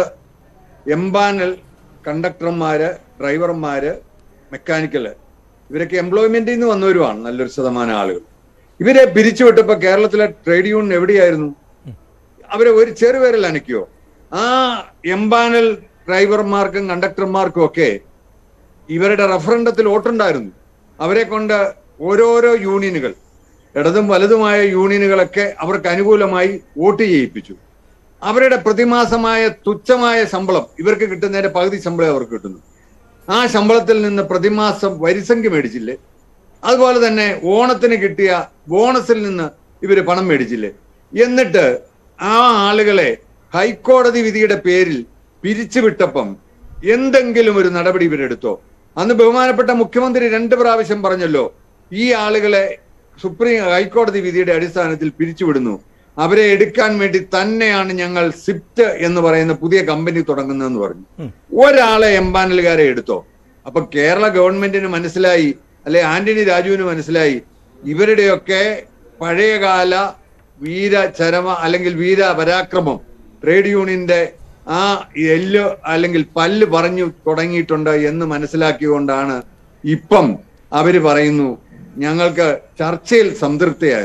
എംപാനൽ കണ്ടക്ടർമാര് ഡ്രൈവർമാര് മെക്കാനിക്കല് ഇവരൊക്കെ എംപ്ലോയ്മെന്റിൽ നിന്ന് വന്നവരുമാണ് നല്ലൊരു ശതമാനം ആളുകൾ ഇവരെ പിരിച്ചുവിട്ടപ്പോ കേരളത്തിലെ ട്രേഡ് യൂണിയൻ എവിടെയായിരുന്നു അവരെ ഒരു ചെറുപേരിൽ അനക്കിയോ ആ എംപാനൽ ഡ്രൈവർമാർക്കും കണ്ടക്ടർമാർക്കും ഒക്കെ ഇവരുടെ റഫറണ്ടത്തിൽ വോട്ടുണ്ടായിരുന്നു അവരെ കൊണ്ട് ഓരോരോ യൂണിയനുകൾ ഇടതും വലതുമായ യൂണിയനുകളൊക്കെ അവർക്ക് അനുകൂലമായി വോട്ട് ചെയ്യിപ്പിച്ചു അവരുടെ പ്രതിമാസമായ തുച്ഛമായ ശമ്പളം ഇവർക്ക് കിട്ടുന്നതിന്റെ പകുതി ശമ്പളം അവർക്ക് കിട്ടുന്നു ആ ശമ്പളത്തിൽ നിന്ന് പ്രതിമാസം വരിസംഖ്യ മേടിച്ചില്ലേ അതുപോലെ തന്നെ ഓണത്തിന് കിട്ടിയ ബോണസിൽ നിന്ന് ഇവര് പണം മേടിച്ചില്ലേ എന്നിട്ട് ആ ആളുകളെ ഹൈക്കോടതി വിധിയുടെ പേരിൽ പിരിച്ചുവിട്ടപ്പം എന്തെങ്കിലും ഒരു നടപടി ഇവരെടുത്തോ അന്ന് ബഹുമാനപ്പെട്ട മുഖ്യമന്ത്രി രണ്ട് പ്രാവശ്യം പറഞ്ഞല്ലോ ഈ ആളുകളെ സുപ്രീം ഹൈക്കോടതി വിധിയുടെ അടിസ്ഥാനത്തിൽ പിരിച്ചുവിടുന്നു അവരെ എടുക്കാൻ വേണ്ടി തന്നെയാണ് ഞങ്ങൾ സിപ്റ്റ് എന്ന് പറയുന്ന പുതിയ കമ്പനി തുടങ്ങുന്നതെന്ന് പറഞ്ഞു ഒരാളെ എംപാനലുകാരെ എടുത്തോ അപ്പൊ കേരള ഗവൺമെന്റിന് മനസ്സിലായി അല്ലെ ആന്റണി രാജുവിന് മനസ്സിലായി ഇവരുടെയൊക്കെ പഴയകാല വീര ചരമ അല്ലെങ്കിൽ വീര പരാക്രമം ട്രേഡ് യൂണിയന്റെ ആ എല്ല് അല്ലെങ്കിൽ പല്ല് പറഞ്ഞു തുടങ്ങിയിട്ടുണ്ട് എന്ന് മനസ്സിലാക്കിക്കൊണ്ടാണ് ഇപ്പം അവര് പറയുന്നു ഞങ്ങൾക്ക് ചർച്ചയിൽ സംതൃപ്തിയായി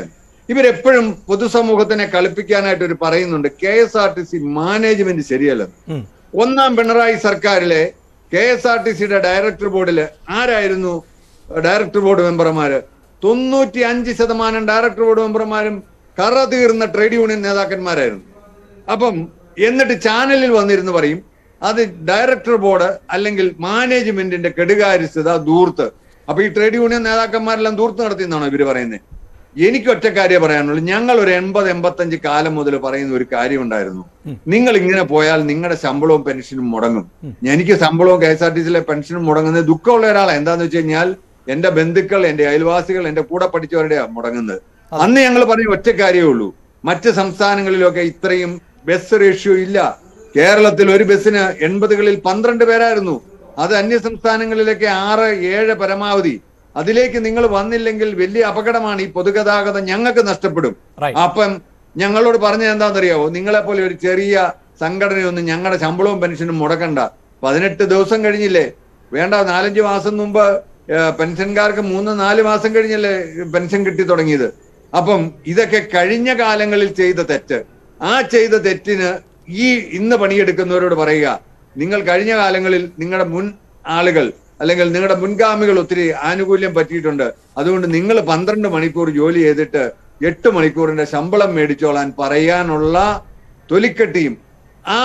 ഇവരെപ്പോഴും പൊതുസമൂഹത്തിനെ കളിപ്പിക്കാനായിട്ട് ഒരു പറയുന്നുണ്ട് K S R T C management ശരിയല്ലെന്ന് ഉം. ഒന്നാം പിണറായി സർക്കാരിലെ കെ എസ് ആർ ടി സിയുടെ ഡയറക്ടർ ബോർഡില് ആരായിരുന്നു ഡയറക്ടർ ബോർഡ് മെമ്പർമാര് തൊണ്ണൂറ്റി അഞ്ച് ശതമാനം ഡയറക്ടർ ബോർഡ് മെമ്പർമാരും കറ തീർന്ന ട്രേഡ് യൂണിയൻ നേതാക്കന്മാരായിരുന്നു അപ്പം എന്നിട്ട് ചാനലിൽ വന്നിരുന്ന് പറയും അത് ഡയറക്ടർ ബോർഡ് അല്ലെങ്കിൽ മാനേജ്മെന്റിന്റെ കെടുകാര്യസ്ഥത ദൂർത്ത് അപ്പൊ ഈ ട്രേഡ് യൂണിയൻ നേതാക്കന്മാരെല്ലാം ദൂർത്ത് നടത്തിയെന്നാണോ ഇവര് പറയുന്നത് എനിക്ക് ഒറ്റ കാര്യം പറയാനുള്ളൂ ഞങ്ങൾ ഒരു എൺപത് എൺപത്തഞ്ച് കാലം മുതൽ പറയുന്ന ഒരു കാര്യം ഉണ്ടായിരുന്നു നിങ്ങൾ ഇങ്ങനെ പോയാൽ നിങ്ങളുടെ ശമ്പളവും പെൻഷനും മുടങ്ങും എനിക്ക് ശമ്പളവും കെ എസ് ആർ ടി സിയിലെ പെൻഷനും മുടങ്ങുന്നത് ദുഃഖമുള്ള ഒരാളാണ് എന്താന്ന് വെച്ച് കഴിഞ്ഞാൽ എന്റെ ബന്ധുക്കൾ എന്റെ അയൽവാസികൾ എന്റെ കൂടെ പഠിച്ചവരുടെയാണ് മുടങ്ങുന്നത് അന്ന് ഞങ്ങൾ പറഞ്ഞ ഒറ്റ കാര്യമേ ഉള്ളൂ മറ്റ് സംസ്ഥാനങ്ങളിലൊക്കെ ഇത്രയും ബസ് റേഷ്യോ ഇല്ല കേരളത്തിൽ ഒരു ബസ്സിന് എൺപതുകളിൽ പന്ത്രണ്ട് പേരായിരുന്നു അത് അന്യ സംസ്ഥാനങ്ങളിലൊക്കെ ആറ് ഏഴ് പരമാവധി അതിലേക്ക് നിങ്ങൾ വന്നില്ലെങ്കിൽ വലിയ അപകടമാണ് ഈ പൊതുഗതാഗതം ഞങ്ങൾക്ക് നഷ്ടപ്പെടും Right. അപ്പം ഞങ്ങളോട് പറഞ്ഞത് എന്താണെന്നറിയാവോ നിങ്ങളെ പോലെ ഒരു ചെറിയ സംഘടനയൊന്നും ഞങ്ങളുടെ ശമ്പളവും പെൻഷനും മുടക്കണ്ട പതിനെട്ട് ദിവസം കഴിഞ്ഞില്ലേ വേണ്ട നാലഞ്ച് മാസം മുമ്പ് ഏഹ്, പെൻഷൻകാർക്ക് മൂന്ന് നാല് മാസം കഴിഞ്ഞല്ലേ പെൻഷൻ കിട്ടി തുടങ്ങിയത് അപ്പം ഇതൊക്കെ കഴിഞ്ഞ കാലങ്ങളിൽ ചെയ്ത തെറ്റ് ആ ചെയ്ത തെറ്റിന് ഈ ഇന്ന് പണിയെടുക്കുന്നവരോട് പറയുക നിങ്ങൾ കഴിഞ്ഞ കാലങ്ങളിൽ നിങ്ങളുടെ മുൻ ആളുകൾ അല്ലെങ്കിൽ നിങ്ങളുടെ മുൻഗാമികൾ ഒത്തിരി ആനുകൂല്യം പറ്റിയിട്ടുണ്ട് അതുകൊണ്ട് നിങ്ങൾ പന്ത്രണ്ട് മണിക്കൂർ ജോലി ചെയ്തിട്ട് എട്ട് മണിക്കൂറിന്റെ ശമ്പളം മേടിച്ചോളാൻ പറയാനുള്ള തൊലിക്കെട്ടിയും ആ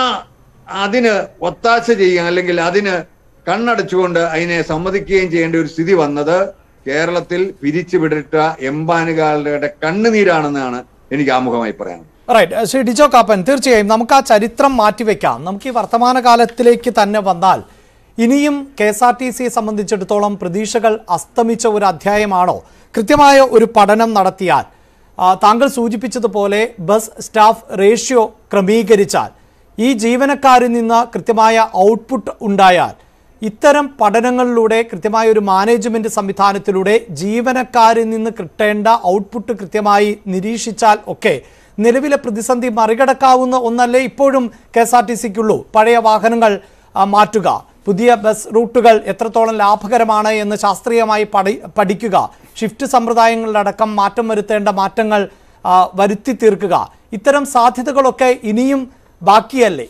അതിന് ഒത്താശ ചെയ്യുക അല്ലെങ്കിൽ അതിന് കണ്ണടച്ചുകൊണ്ട് അതിനെ സമ്മതിക്കുകയും ചെയ്യേണ്ട ഒരു സ്ഥിതി വന്നത് കേരളത്തിൽ പിരിച്ചുവിടട്ട എംബാനുകാരുടെ കണ്ണുനീരാണെന്നാണ് എനിക്ക് ആമുഖമായി പറയാനുള്ളത് റൈറ്റ് ശ്രീ ഡിജോ കാപ്പൻ തീർച്ചയായും നമുക്ക് ആ ചരിത്രം മാറ്റിവെക്കാം നമുക്ക് ഈ വർത്തമാന കാലത്തിലേക്ക് തന്നെ വന്നാൽ ഇനിയും കെ എസ് ആർ ടി സിയെ സംബന്ധിച്ചിടത്തോളം പ്രതീക്ഷകൾ അസ്തമിച്ച ഒരു അധ്യായമാണോ കൃത്യമായ ഒരു പഠനം നടത്തിയാൽ ആ, താങ്കൾ സൂചിപ്പിച്ചതുപോലെ ബസ് സ്റ്റാഫ് റേഷ്യോ ക്രമീകരിച്ചാൽ ഈ ജീവനക്കാരിൽ നിന്ന് കൃത്യമായ ഔട്ട്പുട്ട് ഉണ്ടായാൽ ഇത്തരം പഠനങ്ങളിലൂടെ കൃത്യമായ ഒരു മാനേജ്മെന്റ് സംവിധാനത്തിലൂടെ ജീവനക്കാരിൽ നിന്ന് കിട്ടേണ്ട ഔട്ട്പുട്ട് കൃത്യമായി നിരീക്ഷിച്ചാൽ ഒക്കെ നിലവിലെ പ്രതിസന്ധി മറികടക്കാവുന്ന ഒന്നല്ലേ ഇപ്പോഴും കെ എസ് ആർ ടി സിക്കുള്ളൂ പഴയ വാഹനങ്ങൾ ആ, മാറ്റുക പുതിയ ബസ് റൂട്ടുകൾ എത്രത്തോളം ലാഭകരമാണ് എന്ന് ശാസ്ത്രീയമായി പഠി പഠിക്കുക ഷിഫ്റ്റ് സമ്പ്രദായങ്ങളിലടക്കം മാറ്റം വരുത്തേണ്ട മാറ്റങ്ങൾ ആ, വരുത്തി തീർക്കുക ഇത്തരം സാധ്യതകളൊക്കെ ഇനിയും ബാക്കിയല്ലേ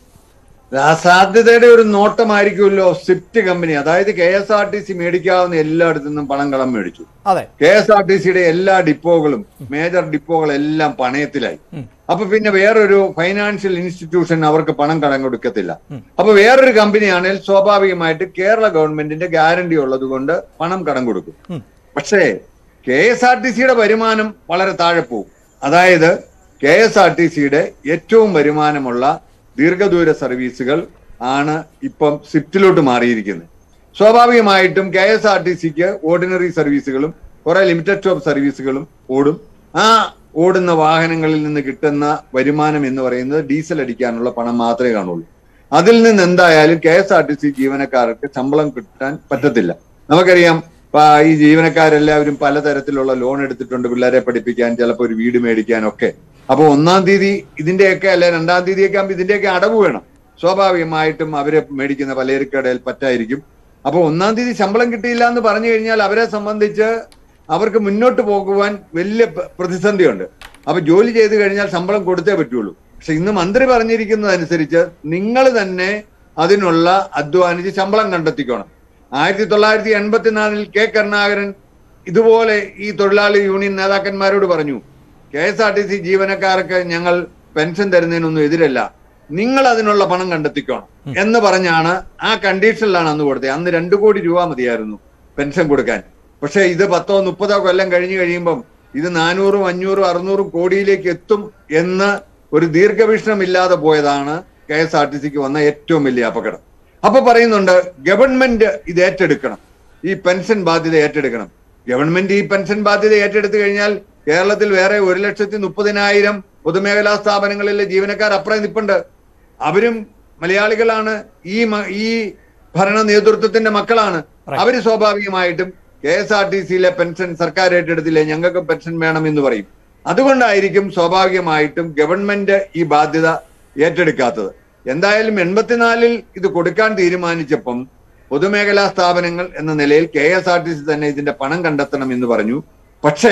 ആ സാധ്യതയുടെ ഒരു നോട്ടമായിരിക്കുമല്ലോ സ്വിഫ്റ്റ് കമ്പനി അതായത് K S R T C മേടിക്കാവുന്ന എല്ലായിടത്തു നിന്നും പണം കടം മേടിച്ചു അതെ കെ എസ് ആർ ടി സിയുടെ എല്ലാ ഡിപ്പോകളും മേജർ ഡിപ്പോകളെല്ലാം പണയത്തിലായി അപ്പൊ പിന്നെ വേറൊരു ഫൈനാൻഷ്യൽ ഇൻസ്റ്റിറ്റ്യൂഷൻ അവർക്ക് പണം കടം കൊടുക്കത്തില്ല അപ്പൊ വേറൊരു കമ്പനിയാണെങ്കിൽ സ്വാഭാവികമായിട്ട് കേരള ഗവൺമെന്റിന്റെ ഗ്യാരണ്ടി ഉള്ളത് കൊണ്ട് പണം കടം കൊടുക്കും പക്ഷേ കെ എസ് ആർ ടി സിയുടെ വരുമാനം വളരെ താഴെ പോകും അതായത് കെ എസ് ആർ ടി സിയുടെ ഏറ്റവും വരുമാനമുള്ള ദീർഘദൂര സർവീസുകൾ ആണ് ഇപ്പം സ്വിഫ്റ്റിലോട്ട് മാറിയിരിക്കുന്നത് സ്വാഭാവികമായിട്ടും കെ എസ് ആർ ടി സിക്ക് ഓർഡിനറി സർവീസുകളും കുറെ ലിമിറ്റഡ് സ്റ്റോപ്പ് സർവീസുകളും ഓടും ആ ഓടുന്ന വാഹനങ്ങളിൽ നിന്ന് കിട്ടുന്ന വരുമാനം എന്ന് പറയുന്നത് ഡീസൽ അടിക്കാനുള്ള പണം മാത്രമേ കാണുള്ളൂ അതിൽ നിന്ന് എന്തായാലും K S R T C ജീവനക്കാർക്ക് ശമ്പളം കിട്ടാൻ പറ്റത്തില്ല നമുക്കറിയാം ഇപ്പൊ ഈ ജീവനക്കാരെല്ലാവരും പലതരത്തിലുള്ള ലോൺ എടുത്തിട്ടുണ്ട് പിള്ളേരെ പഠിപ്പിക്കാൻ ചിലപ്പോൾ ഒരു വീട് മേടിക്കാനൊക്കെ അപ്പൊ ഒന്നാം തീയതി ഇതിന്റെയൊക്കെ അല്ലെ രണ്ടാം തീയതിയൊക്കെ ആകുമ്പോൾ ഇതിന്റെയൊക്കെ അടവ് വേണം സ്വാഭാവികമായിട്ടും അവരെ മേടിക്കുന്ന പലചരക്കടയിൽ പറ്റായിരിക്കും അപ്പൊ ഒന്നാം തീയതി ശമ്പളം കിട്ടിയില്ല എന്ന് പറഞ്ഞു കഴിഞ്ഞാൽ അവരെ സംബന്ധിച്ച് അവർക്ക് മുന്നോട്ട് പോകുവാൻ വലിയ പ- പ്രതിസന്ധിയുണ്ട് അപ്പൊ ജോലി ചെയ്ത് കഴിഞ്ഞാൽ ശമ്പളം കൊടുത്തേ പറ്റുള്ളൂ പക്ഷെ ഇന്ന് മന്ത്രി പറഞ്ഞിരിക്കുന്നതനുസരിച്ച് നിങ്ങൾ തന്നെ അതിനുള്ള അധ്വാനിച്ച് ശമ്പളം കണ്ടെത്തിക്കണം ആയിരത്തി തൊള്ളായിരത്തി എൺപത്തിനാലിൽ കെ കരുണാകരൻ ഇതുപോലെ ഈ തൊഴിലാളി യൂണിയൻ നേതാക്കന്മാരോട് പറഞ്ഞു K S R T C ജീവനക്കാർക്ക് ഞങ്ങൾ പെൻഷൻ തരുന്നതിനൊന്നും എതിരല്ല നിങ്ങൾ അതിനുള്ള പണം കണ്ടെത്തിക്കണം എന്ന് പറഞ്ഞാണ് ആ കണ്ടീഷനിലാണ് അന്ന് കൊടുത്തത് അന്ന് രണ്ടു കോടി രൂപ മതിയായിരുന്നു പെൻഷൻ കൊടുക്കാൻ പക്ഷെ ഇത് പത്തോ മുപ്പതോ കൊല്ലം കഴിഞ്ഞു കഴിയുമ്പം ഇത് നാനൂറും അഞ്ഞൂറും അറുന്നൂറും കോടിയിലേക്ക് എത്തും എന്ന് ഒരു ദീർഘവീക്ഷണം ഇല്ലാതെ പോയതാണ് കെ എസ് ആർ ടി സിക്ക് വന്ന ഏറ്റവും വലിയ അപകടം അപ്പൊ പറയുന്നുണ്ട് ഗവൺമെന്റ് ഇത് ഏറ്റെടുക്കണം ഈ പെൻഷൻ ബാധ്യത ഏറ്റെടുക്കണം ഗവൺമെന്റ് ഈ പെൻഷൻ ബാധ്യത ഏറ്റെടുത്തു കഴിഞ്ഞാൽ കേരളത്തിൽ വേറെ ഒരു ലക്ഷത്തി മുപ്പതിനായിരം പൊതുമേഖലാ സ്ഥാപനങ്ങളിലെ ജീവനക്കാർ അപ്പുറം നിപ്പുണ്ട് അവരും മലയാളികളാണ് ഈ മ- ഈ ഭരണ നേതൃത്വത്തിന്റെ മക്കളാണ് അവര് സ്വാഭാവികമായിട്ടും കെ എസ് ആർ ടി സിയിലെ പെൻഷൻ സർക്കാർ ഏറ്റെടുത്തില്ലേ ഞങ്ങൾക്ക് പെൻഷൻ വേണം എന്ന് പറയും അതുകൊണ്ടായിരിക്കും സ്വാഭാവികമായിട്ടും ഗവൺമെന്റ് ഈ ബാധ്യത ഏറ്റെടുക്കാത്തത് എന്തായാലും എൺപത്തിനാലിൽ ഇത് കൊടുക്കാൻ തീരുമാനിച്ചപ്പം പൊതുമേഖലാ സ്ഥാപനങ്ങൾ എന്ന നിലയിൽ K S R T C തന്നെ ഇതിന്റെ പണം കണ്ടെത്തണം എന്ന് പറഞ്ഞു പക്ഷേ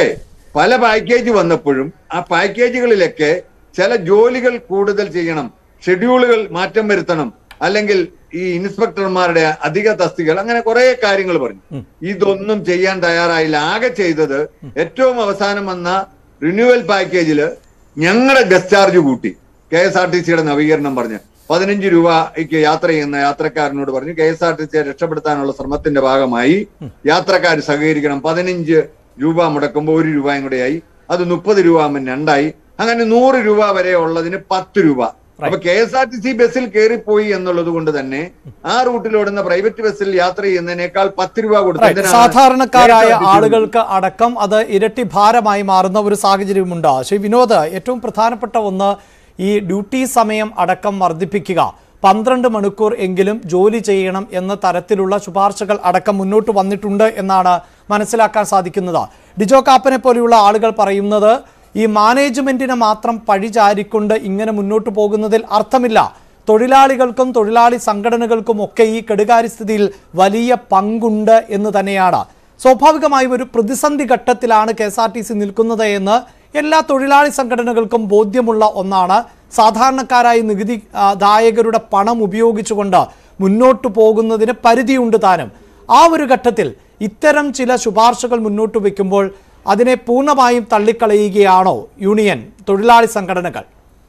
പല പാക്കേജ് വന്നപ്പോഴും ആ പാക്കേജുകളിലൊക്കെ ചില ജോലികൾ കൂടുതൽ ചെയ്യണം ഷെഡ്യൂളുകൾ മാറ്റം വരുത്തണം അല്ലെങ്കിൽ ഈ ഇൻസ്പെക്ടർമാരുടെ അധിക തസ്തികൾ അങ്ങനെ കുറെ കാര്യങ്ങൾ പറഞ്ഞു ഇതൊന്നും ചെയ്യാൻ തയ്യാറായില്ല ആകെ ചെയ്തത് ഏറ്റവും അവസാനം വന്ന റിന്യൂവൽ പാക്കേജില് ഞങ്ങളുടെ ഡിസ്ചാർജ് കൂട്ടി കെ എസ് ആർ ടി സിയുടെ നവീകരണം പറഞ്ഞ് പതിനഞ്ച് രൂപയ്ക്ക് യാത്ര ചെയ്യുന്ന യാത്രക്കാരനോട് പറഞ്ഞു കെ എസ് ആർ ടി സിയെ രക്ഷപ്പെടുത്താനുള്ള ശ്രമത്തിന്റെ ഭാഗമായി യാത്രക്കാർ സഹകരിക്കണം പതിനഞ്ച് രൂപ മുടക്കുമ്പോൾ ഒരു രൂപയും കൂടെയായി അത് മുപ്പത് രൂപ ആകുമ്പോൾ രണ്ടായി അങ്ങനെ നൂറ് രൂപ വരെ ഉള്ളതിന് പത്ത് രൂപ അപ്പൊ K S R T C ബസ്സിൽ കയറിപ്പോയി എന്നുള്ളത് കൊണ്ട് തന്നെ ആ റൂട്ടിൽ ഓടുന്ന പ്രൈവറ്റ് ബസ്സിൽ യാത്ര ചെയ്യുന്നതിനേക്കാൾ പത്ത് രൂപ കൊടുത്ത് Right. എന്തിനാണ് സാധാരണക്കാരായ KSRTC ആളുകൾക്ക് അടക്കം അത് ഇരട്ടി ഭാരമായി മാറുന്ന ഒരു സാഹചര്യമുണ്ട് ശ്രീ വിനോദ് ഏറ്റവും പ്രധാനപ്പെട്ട ഒന്ന് ഈ ഡ്യൂട്ടി സമയം അടക്കം വർദ്ധിപ്പിക്കുക പന്ത്രണ്ട് മണിക്കൂർ എങ്കിലും ജോലി ചെയ്യണം എന്ന തരത്തിലുള്ള ശുപാർശകൾ അടക്കം മുന്നോട്ട് വന്നിട്ടുണ്ട് എന്നാണ് മനസ്സിലാക്കാൻ സാധിക്കുന്നത് ഡിജോ കാപ്പനെ പോലെയുള്ള ആളുകൾ പറയുന്നത് ഈ മാനേജ്മെന്റിനെ മാത്രം പഴിചാരിക്കൊണ്ട് ഇങ്ങനെ മുന്നോട്ട് പോകുന്നതിൽ അർത്ഥമില്ല തൊഴിലാളികൾക്കും തൊഴിലാളി സംഘടനകൾക്കും ഒക്കെ ഈ കെടുകാര്യസ്ഥിതിയിൽ വലിയ പങ്കുണ്ട് എന്ന് തന്നെയാണ് സ്വാഭാവികമായും ഒരു പ്രതിസന്ധി ഘട്ടത്തിലാണ് K S R T C നിൽക്കുന്നത് എന്ന് എല്ലാ തൊഴിലാളി സംഘടനകൾക്കും ബോധ്യമുള്ള ഒന്നാണ് സാധാരണക്കാരായ നികുതി ആ, ദായകരുടെ പണം ഉപയോഗിച്ചുകൊണ്ട് മുന്നോട്ട് പോകുന്നതിന് പരിധിയുണ്ട് താനും ആ ഒരു ഘട്ടത്തിൽ ഇത്തരം ചില ശുപാർശകൾ മുന്നോട്ട് വയ്ക്കുമ്പോൾ അതിനെ പൂർണ്ണമായും തള്ളിക്കളയുകയാണോ യൂണിയൻ തൊഴിലാളി സംഘടനകൾ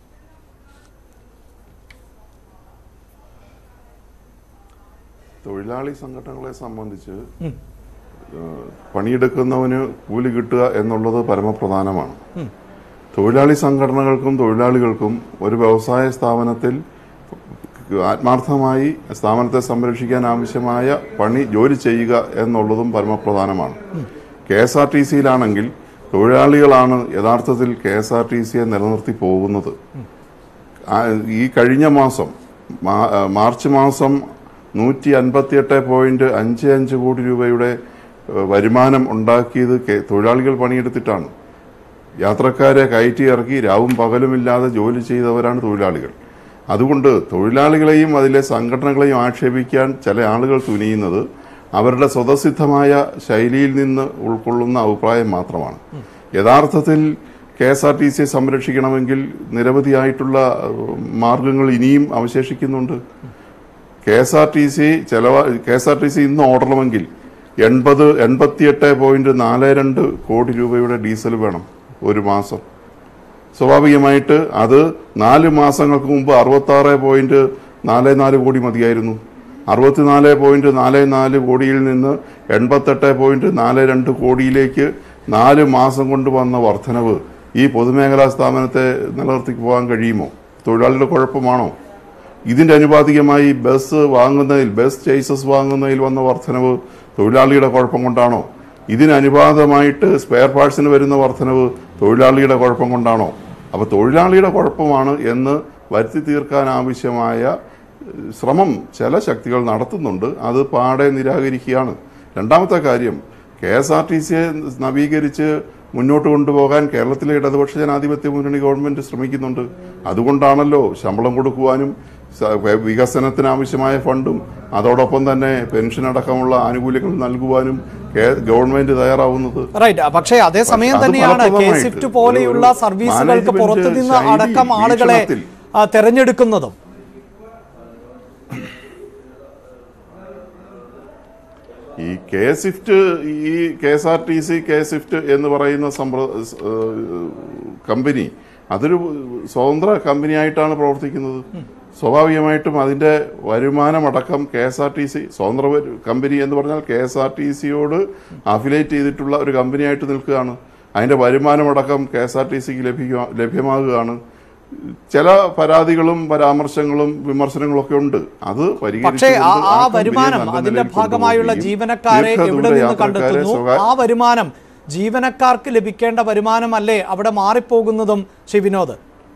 തൊഴിലാളി സംഘടനകളെ സംബന്ധിച്ച് ഏഹ്, പണിയെടുക്കുന്നവന് കൂലി കിട്ടുക എന്നുള്ളത് പരമപ്രധാനമാണ് തൊഴിലാളി സംഘടനകൾക്കും തൊഴിലാളികൾക്കും ഒരു വ്യവസായ സ്ഥാപനത്തിൽ ആത്മാർത്ഥമായി സ്ഥാപനത്തെ സംരക്ഷിക്കാൻ ആവശ്യമായ പണി ജോലി ചെയ്യുക എന്നുള്ളതും പരമപ്രധാനമാണ് കെ എസ് ആർ ടി സിയിലാണെങ്കിൽ തൊഴിലാളികളാണ് യഥാർത്ഥത്തിൽ കെ എസ് ആർ ടി സിയെ നിലനിർത്തി പോകുന്നത് ആ, ഈ കഴിഞ്ഞ മാസം മാ- ആ, മാർച്ച് മാസം നൂറ്റി അൻപത്തിയെട്ട് പോയിന്റ് അഞ്ച് അഞ്ച് കോടി രൂപയുടെ ഏഹ്, വരുമാനം ഉണ്ടാക്കിയത് കെ- തൊഴിലാളികൾ പണിയെടുത്തിട്ടാണ് യാത്രക്കാരെ കയറ്റി ഇറക്കി രാവും പകലുമില്ലാതെ ജോലി ചെയ്തവരാണ് തൊഴിലാളികൾ അതുകൊണ്ട് തൊഴിലാളികളെയും അതിലെ സംഘടനകളെയും ആക്ഷേപിക്കാൻ ചില ആളുകൾ തുനിയുന്നത് അവരുടെ സ്വതസിദ്ധമായ ശൈലിയിൽ നിന്ന് ഉൾക്കൊള്ളുന്ന അഭിപ്രായം മാത്രമാണ് യഥാർത്ഥത്തിൽ കെ എസ് ആർ ടി സിയെ സംരക്ഷിക്കണമെങ്കിൽ നിരവധിയായിട്ടുള്ള ഏഹ്, മാർഗങ്ങൾ ഇനിയും അവശേഷിക്കുന്നുണ്ട് K S R T C ചെലവ K S R T C ഇന്ന് ഓടണമെങ്കിൽ എൺപത് എൺപത്തിയെട്ട് പോയിന്റ് നാല് രണ്ട് കോടി രൂപയുടെ ഡീസൽ വേണം ഒരു മാസം സ്വാഭാവികമായിട്ട് അത് നാല് മാസങ്ങൾക്ക് മുമ്പ് അറുപത്തി ആറ് പോയിന്റ് നാല് നാല് കോടി മതിയായിരുന്നു അറുപത്തിനാല് പോയിന്റ് നാല് നാല് കോടിയിൽ നിന്ന് എൺപത്തെട്ട് പോയിന്റ് നാല് രണ്ട് കോടിയിലേക്ക് നാല് മാസം കൊണ്ട് വന്ന വർധനവ് ഈ പൊതുമേഖലാ സ്ഥാപനത്തെ നിലനിർത്തി പോകാൻ കഴിയുമോ തൊഴിലാളിയുടെ കുഴപ്പമാണോ ഇതിന്റെ അനുപാതികമായി ബസ് വാങ്ങുന്നതിൽ ബസ് ചേസസ് വാങ്ങുന്നതിൽ വന്ന വർധനവ് തൊഴിലാളിയുടെ കുഴപ്പം കൊണ്ടാണോ ഇതിന് അനുപാതമായിട്ട് സ്പെയർ പാർട്സിന് വരുന്ന വർധനവ് തൊഴിലാളിയുടെ കുഴപ്പം കൊണ്ടാണോ അപ്പോൾ തൊഴിലാളിയുടെ കുഴപ്പമാണ് എന്ന് വരുത്തി തീർക്കാൻ ആവശ്യമായ ഏഹ്, ശ്രമം ചില ശക്തികൾ നടത്തുന്നുണ്ട് അത് പാടെ നിരാകരിക്കുകയാണ് രണ്ടാമത്തെ കാര്യം കെ എസ് ആർ ടി സിയെ നവീകരിച്ച് മുന്നോട്ട് കൊണ്ടുപോകാൻ കേരളത്തിലെ ഇടതുപക്ഷ ജനാധിപത്യ മുന്നണി ഗവൺമെന്റ് ശ്രമിക്കുന്നുണ്ട് അതുകൊണ്ടാണല്ലോ ശമ്പളം കൊടുക്കുവാനും സ- വികസനത്തിന് ആവശ്യമായ ഫണ്ടും അതോടൊപ്പം തന്നെ പെൻഷൻ അടക്കമുള്ള ആനുകൂല്യങ്ങൾ നൽകുവാനും കേ- ഗവൺമെന്റ് തയ്യാറാവുന്നത് റൈറ്റ് പക്ഷേ അതേസമയം അത് തന്നെയാണ് കെ ഫലപ്രദമായിട്ട് സ്വിഫ്റ്റ് പോലെയുള്ള ഒരു സർവീസുകൾക്ക് മാനേജ്മെന്റ് പുറത്തുനിന്ന് ശൈലി, അടക്കം ആളുകളെ വീക്ഷണത്തിൽ ആ, തെരഞ്ഞെടുക്കുന്നതും ഈ കെ സ്വിഫ്റ്റ് ഈ K S R T C K Swift എന്ന് പറയുന്ന സമ്പ്ര ഏഹ് കമ്പനി അതൊരു സ്വതന്ത്ര കമ്പനിയായിട്ടാണ് പ്രവർത്തിക്കുന്നത് സ്വാഭാവികമായിട്ടും അതിന്റെ വരുമാനമടക്കം K S R T C സ്വതന്ത്ര വരു- കമ്പനി എന്ന് പറഞ്ഞാൽ കെ എസ് ആർ ടി സിയോട് അഫിലേറ്റ് ചെയ്തിട്ടുള്ള ഒരു കമ്പനിയായിട്ട് നിൽക്കുകയാണ് അതിന്റെ വരുമാനമടക്കം കെ എസ് ആർ ടി സിക്ക് ലഭിക്കുക ലഭ്യമാകുകയാണ് ചില പരാതികളും പരാമർശങ്ങളും വിമർശനങ്ങളും ഒക്കെ ഉണ്ട് അത് പക്ഷേ പരിഹരിച്ചുകൊണ്ട് ആ ആ കമ്പനിയെ വരുമാനം നല്ല അതിന്റെ നിലയിൽ ഭാഗമായുള്ള കൊണ്ടുപോവുകയും ജീവനക്കാരെ ദീർഘദൂര എവിടെ നിന്ന് യാത്രക്കാരെ കണ്ടെത്തുന്നു സ്വകാര്യ- ആ വരുമാനം ജീവനക്കാർക്ക് ലഭിക്കേണ്ട വരുമാനമല്ലേ അവിടെ മാറിപ്പോകുന്നതും ശ്രീ വിനോദ്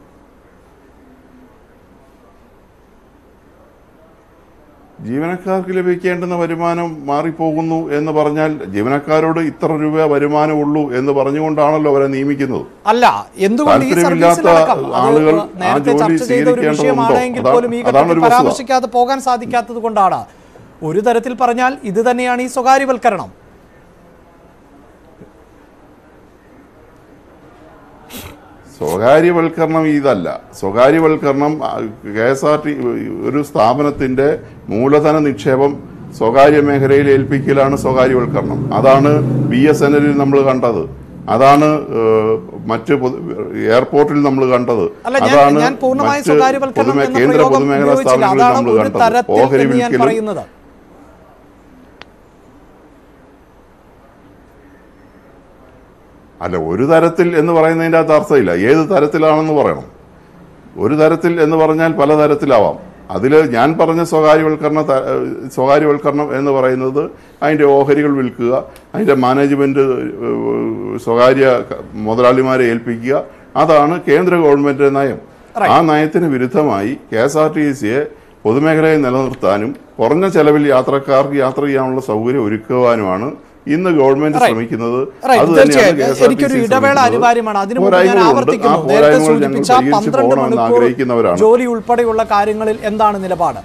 ജീവനക്കാർക്ക് ലഭിക്കേണ്ടുന്ന വരുമാനം മാറിപ്പോകുന്നു എന്ന് പറഞ്ഞാൽ ജീവനക്കാരോട് ഇത്ര രൂപ വരുമാനമുള്ളൂ എന്ന് പറഞ്ഞുകൊണ്ടാണല്ലോ അവരെ നിയമിക്കുന്നത് അല്ല എന്തുകൊണ്ട് ഈ താല്പര്യമില്ലാത്ത സർവീസിലടക്കം അത് ആളുകൾ ആ നേരത്തെ ജോലി ചർച്ച ചെയ്ത ഒരു സ്വീകരിക്കേണ്ടതുണ്ടോ? വിഷയമാണെങ്കിൽ അതാണ്- പോലും ഈ അതാണ് ഘട്ടത്തിൽ ഒരു വസ്തുത. പരാമർശിക്കാതെ പോകാൻ സാധിക്കാത്തത് കൊണ്ടാണ് ഒരു തരത്തിൽ പറഞ്ഞാൽ ഇത് തന്നെയാണ് ഈ സ്വകാര്യവൽക്കരണം സ്വകാര്യവൽക്കരണം ഇതല്ല സ്വകാര്യവൽക്കരണം കെ എസ് ആർ ടി ഒരു സ്ഥാപനത്തിന്റെ മൂലധന നിക്ഷേപം സ്വകാര്യ മേഖലയിൽ ഏൽപ്പിക്കലാണ് സ്വകാര്യവൽക്കരണം അതാണ് ബി എസ് എൻ എല്ലിൽ നമ്മൾ കണ്ടത് അതാണ് ഏഹ്, മറ്റ് പൊതു- എയർപോർട്ടിൽ നമ്മൾ കണ്ടത് അല്ല ഞാൻ അതാണ് ഞാൻ പൂർണ്ണമായ മറ്റ് സ്വകാര്യവൽക്കരണം പൊതുമേ- എന്ന കേന്ദ്ര പ്രയോഗം പൊതുമേഖലാ ഉപയോഗിച്ചില്ല സ്ഥാപനങ്ങളിൽ അതാണ് നമ്മൾ ഒരു കണ്ടത് തരത്തിൽ ഓഹരി എന്ന് ഞാൻ വിൽക്കലും പറയുന്നത് അല്ല ഒരു തരത്തിൽ എന്ന് പറയുന്നതിൻ്റെ അകത്ത് അർത്ഥമില്ല ഏത് തരത്തിലാണെന്ന് പറയണം ഒരു തരത്തിൽ എന്ന് പറഞ്ഞാൽ പല തരത്തിലാവാം അതിൽ ഞാൻ പറഞ്ഞ സ്വകാര്യവൽക്കരണ ത- ഏഹ് സ്വകാര്യവൽക്കരണം എന്ന് പറയുന്നത് അതിൻ്റെ ഓഹരികൾ വിൽക്കുക അതിൻ്റെ മാനേജ്മെൻറ്റ് ഏഹ് സ്വകാര്യ ക- മുതലാളിമാരെ ഏൽപ്പിക്കുക അതാണ് കേന്ദ്ര ഗവൺമെൻറ് നയം ആ നയത്തിന് വിരുദ്ധമായി കെ എസ് ആർ ടി സിയെ പൊതുമേഖലയിൽ നിലനിർത്താനും കുറഞ്ഞ ചെലവിൽ യാത്രക്കാർക്ക് യാത്ര ചെയ്യാനുള്ള സൗകര്യം ഒരുക്കുവാനുമാണ് ഇന്ന് ഗവൺമെന്റ് Right. ശ്രമിക്കുന്നത് Right, അത് തന്നെയാണ് തീർച്ചയായും. കെ എസ് ആർ ടി എനിക്കൊരു സി ഇടവേള ശ്രമിക്കുന്നത്. അനിവാര്യമാണ് അതിനു മുമ്പ് ഞാൻ പോരായ്മകളുണ്ട്. ആ ആവർത്തിക്കുന്നു നേരത്തെ പോരായ്മകൾ ഞങ്ങൾ സൂചിപ്പിച്ച പരിഹരിച്ച് പന്ത്രണ്ട് പോകണമെന്ന് മണിക്കൂർ ആഗ്രഹിക്കുന്നവരാണ് ജോലി ഉൾപ്പെടെയുള്ള കാര്യങ്ങളിൽ എന്താണ് നിലപാട്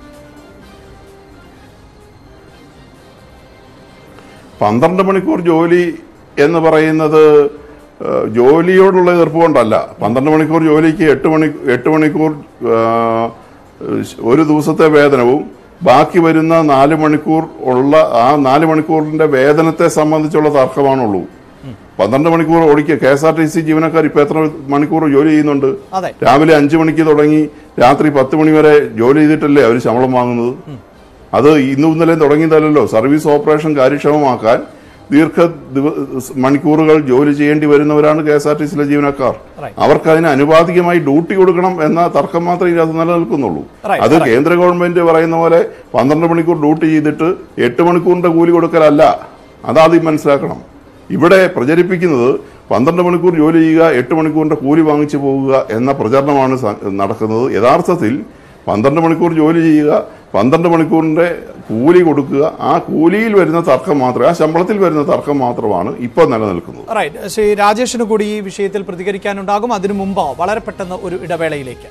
പന്ത്രണ്ട് മണിക്കൂർ ജോലി എന്ന് പറയുന്നത് ഏഹ്, ജോലിയോടുള്ള എതിർപ്പ് കൊണ്ടല്ല പന്ത്രണ്ട് മണിക്കൂർ ജോലിക്ക് എട്ട് മണി എട്ട് മണിക്കൂർ ഏഹ്, ഒരു ദിവസത്തെ വേതനവും ബാക്കി വരുന്ന നാല് മണിക്കൂർ ഉള്ള ആ നാല് മണിക്കൂറിന്റെ വേതനത്തെ സംബന്ധിച്ചുള്ള തർക്കമാണുള്ളൂ പന്ത്രണ്ട് മണിക്കൂർ ഓടിക്കുക K S R T C ജീവനക്കാർ ഇപ്പൊ എത്ര മണിക്കൂർ ജോലി ചെയ്യുന്നുണ്ട് അതെ രാവിലെ അഞ്ചു മണിക്ക് തുടങ്ങി രാത്രി പത്ത് മണി വരെ ജോലി ചെയ്തിട്ടല്ലേ അവർ ശമ്പളം വാങ്ങുന്നത് അത് ഇന്നും ഇന്നലെയും തുടങ്ങിയതല്ലല്ലോ സർവീസ് ഓപ്പറേഷൻ കാര്യക്ഷമമാക്കാൻ ദീർഘ ദിവ- മണിക്കൂറുകൾ ജോലി ചെയ്യേണ്ടി വരുന്നവരാണ് കെ എസ് ആർ ടി സിയിലെ ജീവനക്കാർ Right. അവർക്ക് അതിന് അനുപാതികമായി ഡ്യൂട്ടി കൊടുക്കണം എന്ന തർക്കം മാത്രമേ ഇതിനകത്ത് നിലനിൽക്കുന്നുള്ളൂ Right, അത് right. കേന്ദ്ര ഗവൺമെന്റ് പറയുന്ന പോലെ പന്ത്രണ്ട് മണിക്കൂർ ഡ്യൂട്ടി ചെയ്തിട്ട് എട്ട് മണിക്കൂറിന്റെ കൂലി കൊടുക്കലല്ല അതാദ്യം മനസ്സിലാക്കണം ഇവിടെ പ്രചരിപ്പിക്കുന്നത് പന്ത്രണ്ട് മണിക്കൂർ ജോലി ചെയ്യുക എട്ട് മണിക്കൂറിന്റെ കൂലി വാങ്ങിച്ചു പോകുക എന്ന പ്രചരണമാണ് സ- നടക്കുന്നത് യഥാർത്ഥത്തിൽ പന്ത്രണ്ട് മണിക്കൂർ ജോലി ചെയ്യുക പന്ത്രണ്ട് മണിക്കൂറിന്റെ കൂലി കൊടുക്കുക ആ കൂലിയിൽ വരുന്ന തർക്കം മാത്രമേ ആ ശമ്പളത്തിൽ വരുന്ന തർക്കം മാത്രമാണ് ഇപ്പോൾ നിലനിൽക്കുന്നത് റൈറ്റ് ശ്രീ രാജേഷിന് കൂടി ഈ വിഷയത്തിൽ പ്രതികരിക്കാനുണ്ടാകും അതിനു മുമ്പ് വളരെ പെട്ടെന്ന് ഒരു ഇടവേളയിലേക്ക്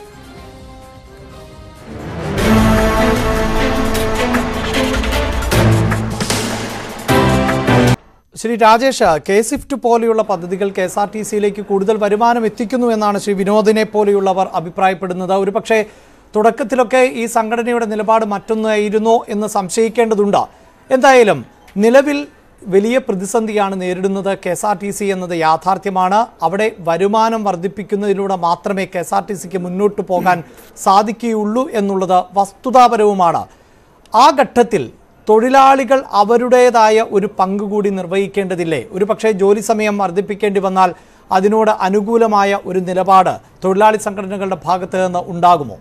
ശ്രീ രാജേഷ് കെ സ്വിഫ്റ്റ് പോലെയുള്ള പദ്ധതികൾ കെ എസ് ആർ ടി സിയിലേക്ക് കൂടുതൽ വരുമാനം എത്തിക്കുന്നു എന്നാണ് ശ്രീ വിനോദിനെ പോലെയുള്ളവർ അഭിപ്രായപ്പെടുന്നത് ഒരുപക്ഷെ തുടക്കത്തിലൊക്കെ ഈ സംഘടനയുടെ നിലപാട് മറ്റൊന്നായിരുന്നോ എന്ന് സംശയിക്കേണ്ടതുണ്ട് എന്തായാലും നിലവിൽ വലിയ പ്രതിസന്ധിയാണ് നേരിടുന്നത് K S R T C എന്നത് യാഥാർത്ഥ്യമാണ് അവിടെ വരുമാനം വർദ്ധിപ്പിക്കുന്നതിലൂടെ മാത്രമേ കെ എസ് ആർ ടി സിക്ക് മുന്നോട്ട് പോകാൻ സാധിക്കുകയുള്ളൂ എന്നുള്ളത് വസ്തുതാപരവുമാണ് ആ ഘട്ടത്തിൽ തൊഴിലാളികൾ അവരുടേതായ ഒരു പങ്ക് കൂടി നിർവഹിക്കേണ്ടതില്ലേ ഒരു പക്ഷേ ജോലി സമയം വർദ്ധിപ്പിക്കേണ്ടി വന്നാൽ അതിനോട് അനുകൂലമായ ഒരു നിലപാട് തൊഴിലാളി സംഘടനകളുടെ ഭാഗത്ത് നിന്ന് ഉണ്ടാകുമോ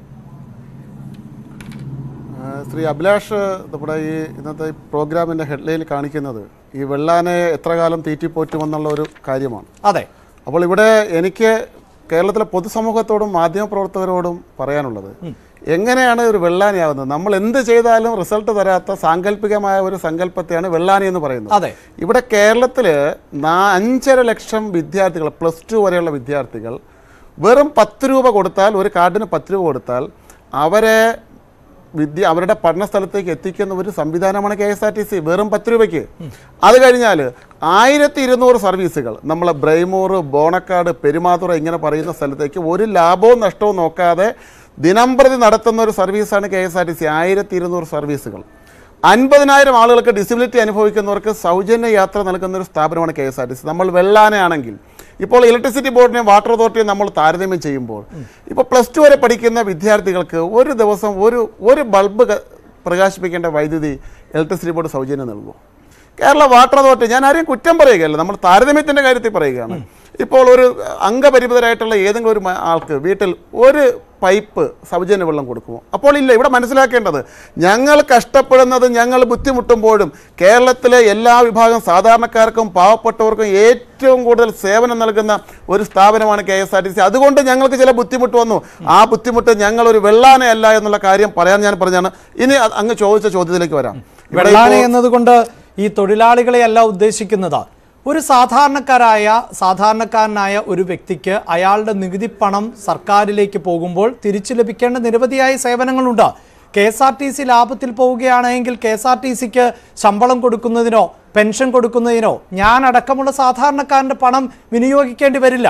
ആ, ശ്രീ അഭിലാഷ് നമ്മുടെ ഈ ഇന്നത്തെ ഈ പ്രോഗ്രാമിൻ്റെ ഹെഡ്ലൈനിൽ കാണിക്കുന്നത് ഈ വെള്ളാനെ എത്ര കാലം തീറ്റിപ്പോറ്റുമെന്നുള്ള ഒരു കാര്യമാണ് അതെ അപ്പോൾ ഇവിടെ എനിക്ക് കേരളത്തിലെ പൊതുസമൂഹത്തോടും മാധ്യമപ്രവർത്തകരോടും പറയാനുള്ളത് എങ്ങനെയാണ് ഒരു വെള്ളാനയാവുന്നത് നമ്മൾ എന്ത് ചെയ്താലും റിസൾട്ട് തരാത്ത സാങ്കല്പികമായ ഒരു സങ്കല്പത്തെയാണ് വെള്ളാനി എന്ന് പറയുന്നത് അതെ ഇവിടെ കേരളത്തിൽ അഞ്ചര ലക്ഷം വിദ്യാർത്ഥികൾ പ്ലസ് ടു വരെയുള്ള വിദ്യാർത്ഥികൾ വെറും പത്ത് രൂപ കൊടുത്താൽ ഒരു കാർഡിന് പത്ത് രൂപ കൊടുത്താൽ അവരെ വിദ്യ അവരുടെ പഠന സ്ഥലത്തേക്ക് എത്തിക്കുന്ന ഒരു സംവിധാനമാണ് K S R T C വെറും പത്ത് രൂപയ്ക്ക് അത് കഴിഞ്ഞാൽ ആയിരത്തി ഇരുന്നൂറ് സർവീസുകൾ നമ്മൾ ബ്രൈമൂർ ബോണക്കാട് പെരുമാതുറ ഇങ്ങനെ പറയുന്ന സ്ഥലത്തേക്ക് ഒരു ലാഭവും നഷ്ടവും നോക്കാതെ ദിനംപ്രതി നടത്തുന്ന ഒരു സർവീസാണ് K S R T C ആയിരത്തി ഇരുന്നൂറ് സർവീസുകൾ അൻപതിനായിരം ആളുകൾക്ക് ഡിസബിലിറ്റി അനുഭവിക്കുന്നവർക്ക് സൗജന്യ യാത്ര നൽകുന്ന ഒരു സ്ഥാപനമാണ് K S R T C നമ്മൾ വെള്ളാനയാണെങ്കിൽ ഇപ്പോൾ ഇലക്ട്രിസിറ്റി ബോർഡിനെയും വാട്ടർ അതോറിറ്റിയും നമ്മൾ താരതമ്യം ചെയ്യുമ്പോൾ ഇപ്പോൾ പ്ലസ് ടു വരെ പഠിക്കുന്ന വിദ്യാർത്ഥികൾക്ക് ഒരു ദിവസം ഒരു ഒരു ബൾബ് ക- പ്രകാശിപ്പിക്കേണ്ട വൈദ്യുതി ഇലക്ട്രിസിറ്റി ബോർഡ് സൗജന്യം നൽകുമോ കേരള വാട്ടർ അതോറിറ്റി ഞാൻ ആരെയും കുറ്റം പറയുകയല്ല നമ്മൾ താരതമ്യത്തിൻ്റെ കാര്യത്തിൽ പറയുകയാണ് ഇപ്പോൾ ഒരു അംഗപരിമിതരായിട്ടുള്ള ഏതെങ്കിലും ഒരു മ- ആൾക്ക് വീട്ടിൽ ഒരു പൈപ്പ് സൗജന്യ വെള്ളം കൊടുക്കുമോ അപ്പോൾ ഇല്ല ഇവിടെ മനസ്സിലാക്കേണ്ടത് ഞങ്ങൾ കഷ്ടപ്പെടുന്നത് ഞങ്ങൾ ബുദ്ധിമുട്ടുമ്പോഴും കേരളത്തിലെ എല്ലാ വിഭാഗം സാധാരണക്കാർക്കും പാവപ്പെട്ടവർക്കും ഏറ്റവും കൂടുതൽ സേവനം നൽകുന്ന ഒരു സ്ഥാപനമാണ് K S R T C അതുകൊണ്ട് ഞങ്ങൾക്ക് ചില ബുദ്ധിമുട്ട് വന്നു ആ ബുദ്ധിമുട്ട് ഞങ്ങൾ ഒരു വെള്ളാനയല്ല എന്നുള്ള കാര്യം പറയാൻ ഞാൻ പറഞ്ഞാണ് ഇനി അ- അങ്ങ് ചോദിച്ച ചോദ്യത്തിലേക്ക് വരാം ഇവിടെ വെള്ളാന ഇപ്പോൾ- എന്നതുകൊണ്ട് ഈ തൊഴിലാളികളെയല്ല ഉദ്ദേശിക്കുന്നത് ഒരു സാധാരണക്കാരായ സാധാരണക്കാരനായ ഒരു വ്യക്തിക്ക് അയാളുടെ നികുതി പണം സർക്കാരിലേക്ക് പോകുമ്പോൾ തിരിച്ചു ലഭിക്കേണ്ട നിരവധിയായ സേവനങ്ങളുണ്ട് K S R T C ലാഭത്തിൽ പോവുകയാണെങ്കിൽ കെ എസ് ആർ ടി സിക്ക് ശമ്പളം കൊടുക്കുന്നതിനോ പെൻഷൻ കൊടുക്കുന്നതിനോ ഞാൻ അടക്കമുള്ള സാധാരണക്കാരൻ്റെ പണം വിനിയോഗിക്കേണ്ടി വരില്ല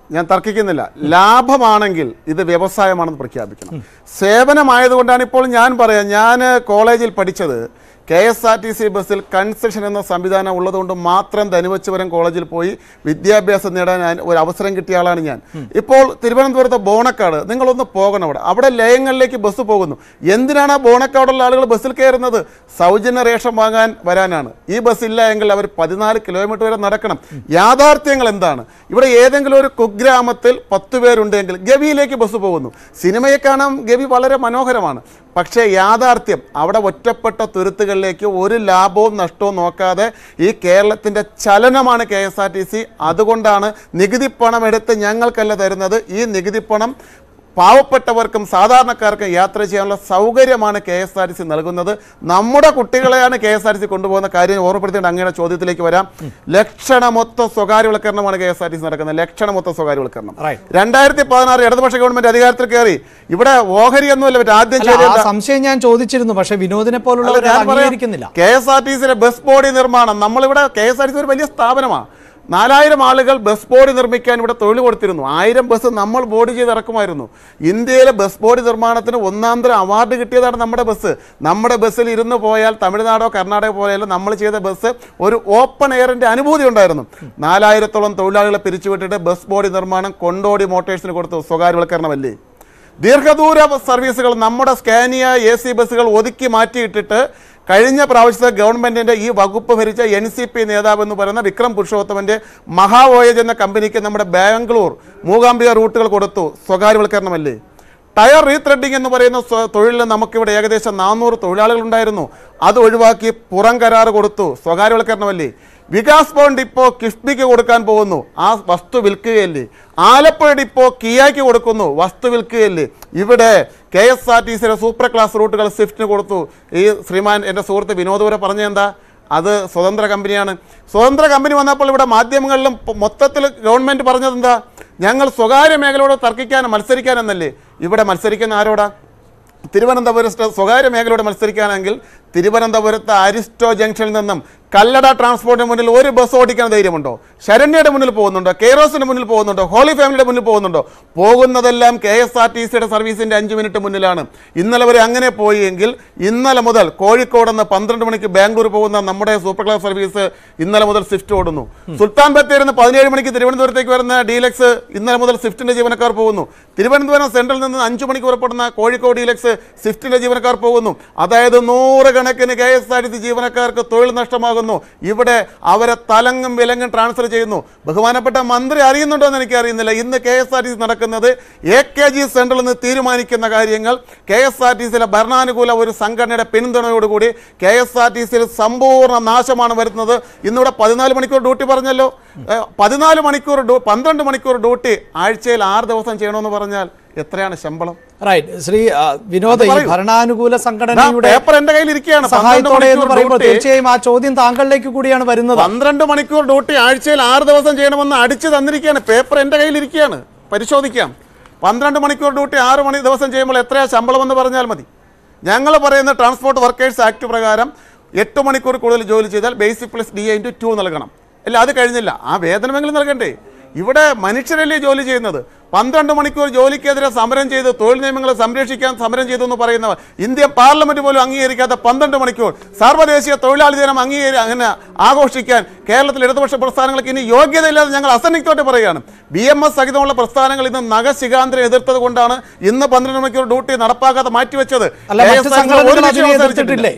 ഞാൻ തർക്കിക്കുന്നില്ല ലാഭമാണെങ്കിൽ ഇത് വ്യവസായമാണെന്ന് പ്രഖ്യാപിക്കണം സേവനമായതുകൊണ്ടാണ് ഇപ്പോൾ ഞാൻ പറയാം ഞാൻ കോളേജിൽ പഠിച്ചത് K S R T C ബസ്സിൽ കൺസെഷൻ എന്ന സംവിധാനം ഉള്ളതുകൊണ്ട് മാത്രം ധനുവച്ചവരം കോളേജിൽ പോയി വിദ്യാഭ്യാസം നേടാൻ ഞാൻ ഒരു അവസരം കിട്ടിയ ആളാണ് ഞാൻ ഇപ്പോൾ തിരുവനന്തപുരത്തെ ബോണക്കാട് നിങ്ങളൊന്ന് പോകണം അവിടെ അവിടെ ലയങ്ങളിലേക്ക് ബസ് പോകുന്നു എന്തിനാണ് ആ ബോണക്കാടുള്ള ആളുകൾ ബസ്സിൽ കയറുന്നത് സൗജന്യ റേഷൻ വാങ്ങാൻ വരാനാണ് ഈ ബസ് ഇല്ല എങ്കിൽ അവർ പതിനാല് കിലോമീറ്റർ വരെ നടക്കണം യാഥാർത്ഥ്യങ്ങൾ എന്താണ് ഇവിടെ ഏതെങ്കിലും ഒരു കുഗ്രാമത്തിൽ പത്ത് പേരുണ്ടെങ്കിൽ ഗവിയിലേക്ക് ബസ് പോകുന്നു സിനിമയെ കാണാൻ ഗവി വളരെ മനോഹരമാണ് പക്ഷേ യാഥാർത്ഥ്യം അവിടെ ഒറ്റപ്പെട്ട തുരുത്തുകളിലേക്ക് ഒരു ലാഭവും നഷ്ടവും നോക്കാതെ ഈ കേരളത്തിൻ്റെ ചലനമാണ് K S R T C അതുകൊണ്ടാണ് നികുതി പണം എടുത്ത് ഞങ്ങൾക്കല്ല തരുന്നത് ഈ നികുതി പണം പാവപ്പെട്ടവർക്കും സാധാരണക്കാർക്കും യാത്ര ചെയ്യാനുള്ള സൗകര്യമാണ് K S R T C നൽകുന്നത് നമ്മുടെ കുട്ടികളെയാണ് K S R T C കൊണ്ടുപോകുന്ന കാര്യം ഓർമ്മപ്പെടുത്തിയിട്ട് അങ്ങയുടെ ചോദ്യത്തിലേക്ക് വരാം ലക്ഷണമൊത്ത സ്വകാര്യവൽക്കരണമാണ് K S R T C നടക്കുന്നത് ലക്ഷണമൊത്ത സ്വകാര്യവൽക്കരണം Right. രണ്ടായിരത്തി പതിനാറ് ഇടതുപക്ഷ ഗവൺമെന്റ് അധികാരത്തിൽ കയറി ഇവിടെ ഓഹരി ഒന്നുമില്ല മറ്റേ ആദ്യം അല്ല, ആ ചെയ്തത് സംശയം ഞാൻ ചോദിച്ചിരുന്നു പക്ഷെ വിനോദിനെ പോലുള്ളവർ അംഗീകരിക്കുന്നില്ല കെ എസ് ആർ ടി സിയുടെ ബസ് ബോഡി നിർമ്മാണം നമ്മളിവിടെ K S R T C ഒരു വലിയ സ്ഥാപനമാണ് നാലായിരം ആളുകൾ ബസ് ബോഡി നിർമ്മിക്കാൻ ഇവിടെ തൊഴിൽ കൊടുത്തിരുന്നു ആയിരം ബസ് നമ്മൾ ബോഡി ചെയ്ത് ഇറക്കുമായിരുന്നു ഇന്ത്യയിലെ ബസ് ബോഡി നിർമ്മാണത്തിന് ഒന്നാം തരം അവാർഡ് കിട്ടിയതാണ് നമ്മുടെ ബസ് നമ്മുടെ ബസ്സിൽ ഇരുന്ന് പോയാൽ തമിഴ്നാടോ കർണാടക പോയാലും നമ്മൾ ചെയ്ത ബസ് ഒരു ഓപ്പൺ എയറിന്റെ അനുഭൂതി ഉണ്ടായിരുന്നു നാലായിരത്തോളം തൊഴിലാളികളെ പിരിച്ചുവിട്ടിട്ട് ബസ് ബോഡി നിർമ്മാണം കൊണ്ടോടി മോട്ടേഴ്സിന് കൊടുത്തു സ്വകാര്യവൽക്കരണമല്ലേ ദീർഘദൂര സർവീസുകൾ നമ്മുടെ സ്കാനിയ എ സി ബസ്സുകൾ ഒതുക്കി മാറ്റിയിട്ടിട്ട് കഴിഞ്ഞ പ്രാവശ്യത്തെ ഗവൺമെന്റിന്റെ ഈ വകുപ്പ് ഭരിച്ച എൻ സി പി നേതാവ് എന്ന് പറയുന്ന വിക്രം പുരുഷോത്തമന്റെ മഹാവോയജ് എന്ന കമ്പനിക്ക് നമ്മുടെ ബാംഗ്ലൂർ മൂകാംബിക റൂട്ടുകൾ കൊടുത്തു സ്വകാര്യവൽക്കരണമല്ലേ ടയർ റീത്രെഡിംഗ് എന്ന് പറയുന്ന സ്വ- തൊഴിലിൽ നമുക്കിവിടെ ഏകദേശം നാനൂറ് തൊഴിലാളികൾ ഉണ്ടായിരുന്നു അത് ഒഴിവാക്കി പുറം കരാറ് കൊടുത്തു സ്വകാര്യവൽക്കരണമല്ലേ വികാസ് ബോണ്ട് ഇപ്പോൾ കിഫ്ബിക്ക് കൊടുക്കാൻ പോകുന്നു ആ വസ്തു വിൽക്കുകയല്ലേ ആലപ്പുഴ ഡിപ്പോ കിയായ്ക്ക് കൊടുക്കുന്നു വസ്തു വിൽക്കുകയല്ലേ ഇവിടെ കെ എസ് ആർ ടി സിയുടെ സൂപ്പർ ക്ലാസ് റൂട്ടുകൾ സ്വിഫ്റ്റിന് കൊടുത്തു ഈ ശ്രീമാൻ എൻ്റെ സുഹൃത്ത് വിനോദ് വരെ പറഞ്ഞെന്താ അത് സ്വതന്ത്ര കമ്പനിയാണ് സ്വതന്ത്ര കമ്പനി വന്നപ്പോൾ ഇവിടെ മാധ്യമങ്ങളിലും പ- മൊത്തത്തിൽ ഗവൺമെന്റ് പറഞ്ഞത് എന്താ ഞങ്ങൾ സ്വകാര്യ മേഖലയോട് തർക്കിക്കാനും മത്സരിക്കാനെന്നല്ലേ ഇവിടെ മത്സരിക്കുന്ന ആരോടാ തിരുവനന്തപുരത്ത് സ്വകാര്യ മേഖലയോട് മത്സരിക്കാനെങ്കിൽ തിരുവനന്തപുരത്ത് അരിസ്റ്റോ ജംഗ്ഷനിൽ നിന്നും കല്ലട ട്രാൻസ്പോർട്ടിന് മുന്നിൽ ഒരു ബസ് ഓടിക്കാൻ ധൈര്യമുണ്ടോ ശരണ്യയുടെ മുന്നിൽ പോകുന്നുണ്ടോ കെയറോസിന് മുന്നിൽ പോകുന്നുണ്ടോ ഹോളി ഫാമിലിയുടെ മുന്നിൽ പോകുന്നുണ്ടോ പോകുന്നതെല്ലാം കെ എസ് ആർ ടി സിയുടെ സർവീസിന്റെ അഞ്ച് മിനിറ്റ് മുന്നിലാണ് ഇന്നലെ വരെ അങ്ങനെ പോയി എങ്കിൽ ഇന്നലെ മുതൽ കോഴിക്കോട് നിന്ന് പന്ത്രണ്ട് മണിക്ക് ബാംഗ്ലൂർ പോകുന്ന നമ്മുടെ സൂപ്പർ ക്ലാസ് സർവീസ് ഇന്നലെ മുതൽ സ്വിഫ്റ്റ് ഓടുന്നു സുൽത്താൻ ബത്തേരിൽ നിന്ന് പതിനേഴ് മണിക്ക് തിരുവനന്തപുരത്തേക്ക് വരുന്ന ഡീലക്സ് ഇന്നലെ മുതൽ സ്വിഫ്റ്റിന്റെ ജീവനക്കാർ പോകുന്നു തിരുവനന്തപുരം സെൻട്രൽ നിന്ന് അഞ്ചു മണിക്ക് പുറപ്പെടുന്ന കോഴിക്കോട് ഡീലക്സ് സ്വിഫ്റ്റിന്റെ ജീവനക്കാർ പോകുന്നു അതായത് നൂറുകണക്കിന് K S R T C ജീവനക്കാർക്ക് തൊഴിൽ നഷ്ടമാകുന്നു ഇവിടെ അവരെ തലങ്ങും വിലങ്ങും ട്രാൻസ്ഫർ ചെയ്യുന്നു ബഹുമാനപ്പെട്ട മന്ത്രി അറിയുന്നുണ്ടോ എന്ന് എനിക്ക് അറിയുന്നില്ല ഇന്ന് K S R T C നടക്കുന്നത് എ കെ ജി സെൻട്രൽ നിന്ന് തീരുമാനിക്കുന്ന കാര്യങ്ങൾ കെ എസ് ആർ ടി സിയിലെ ഭരണാനുകൂല ഒരു സംഘടനയുടെ പിന്തുണയോടുകൂടി കെ എസ് ആർ ടി സിയിൽ സമ്പൂർണ്ണ നാശമാണ് വരുന്നത് ഇന്നിവിടെ പതിനാല് മണിക്കൂർ ഡ്യൂട്ടി പറഞ്ഞല്ലോ ഏഹ്, പതിനാല് മണിക്കൂർ ഡ്യൂ- പന്ത്രണ്ട് മണിക്കൂർ ഡ്യൂട്ടി ആഴ്ചയിൽ ആറ് ദിവസം ചെയ്യണമെന്ന് പറഞ്ഞാൽ എത്രയാണ് ശമ്പളം റൈറ്റ് ശ്രീ ആ, വിനോദ് ഈ പറയൂ. ഭരണാനുകൂല ദാ, സംഘടനയുടെ പേപ്പർ എന്റെ കയ്യിൽ ഇരിക്കുകയാണ് പന്ത്രണ്ട് സഹായത്തോടെ എന്ന് മണിക്കൂർ പറയുമ്പോൾ ഡ്യൂട്ടി തീർച്ചയായും ആ ചോദ്യം താങ്കളിലേക്ക് കൂടിയാണ് വരുന്നത് പന്ത്രണ്ട് മണിക്കൂർ ഡ്യൂട്ടി ആഴ്ചയിൽ ആറ് ദിവസം ചെയ്യണമെന്ന് അടിച്ചു തന്നിരിക്കുകയാണ് പേപ്പർ എൻ്റെ കയ്യിൽ ഇരിക്കുകയാണ് പരിശോധിക്കാം പന്ത്രണ്ട് മണിക്കൂർ ഡ്യൂട്ടി ആറ് മണി ദിവസം ചെയ്യുമ്പോൾ എത്രയാ ശമ്പളം എന്ന് പറഞ്ഞാൽ മതി ഞങ്ങൾ പറയുന്ന ട്രാൻസ്പോർട്ട് വർക്കേഴ്സ് ആക്ട് പ്രകാരം എട്ട് മണിക്കൂർ കൂടുതൽ ജോലി ചെയ്താൽ basic plus D into two നൽകണം അല്ല അത് കഴിഞ്ഞില്ല ആ വേതനമെങ്കിലും നൽകണ്ടേ ഇവിടെ മനുഷ്യരല്ലേ ജോലി ചെയ്യുന്നത് പന്ത്രണ്ട് മണിക്കൂർ ജോലിക്കെതിരെ സമരം ചെയ്ത് തൊഴിൽ നിയമങ്ങളെ സംരക്ഷിക്കാൻ സമരം ചെയ്തു എന്ന് പറയുന്നവർ ഇന്ത്യൻ പാർലമെന്റ് പോലും അംഗീകരിക്കാത്ത പന്ത്രണ്ട് മണിക്കൂർ സാർവദേശീയ തൊഴിലാളി ദിനം അംഗീകരി അങ്ങനെ ആഘോഷിക്കാൻ കേരളത്തിൽ ഇടതുപക്ഷ പ്രസ്ഥാനങ്ങൾക്ക് ഇനി യോഗ്യതയില്ലാതെ ഞങ്ങൾ അസന്നിഗ്ധമായിട്ട് പറയുകയാണ് ബി എം എസ് സഹിതമുള്ള പ്രസ്ഥാനങ്ങൾ ഇന്ന് നഖശികാന്തരം എതിർത്തത് കൊണ്ടാണ് ഇന്ന് പന്ത്രണ്ട് മണിക്കൂർ ഡ്യൂട്ടി നടപ്പാക്കാതെ മാറ്റിവെച്ചത് അല്ല മറ്റ് KSRTC സംഘടനകൾ ഒരു അതിനെ വിഷയവും എതിർത്തിട്ടില്ലേ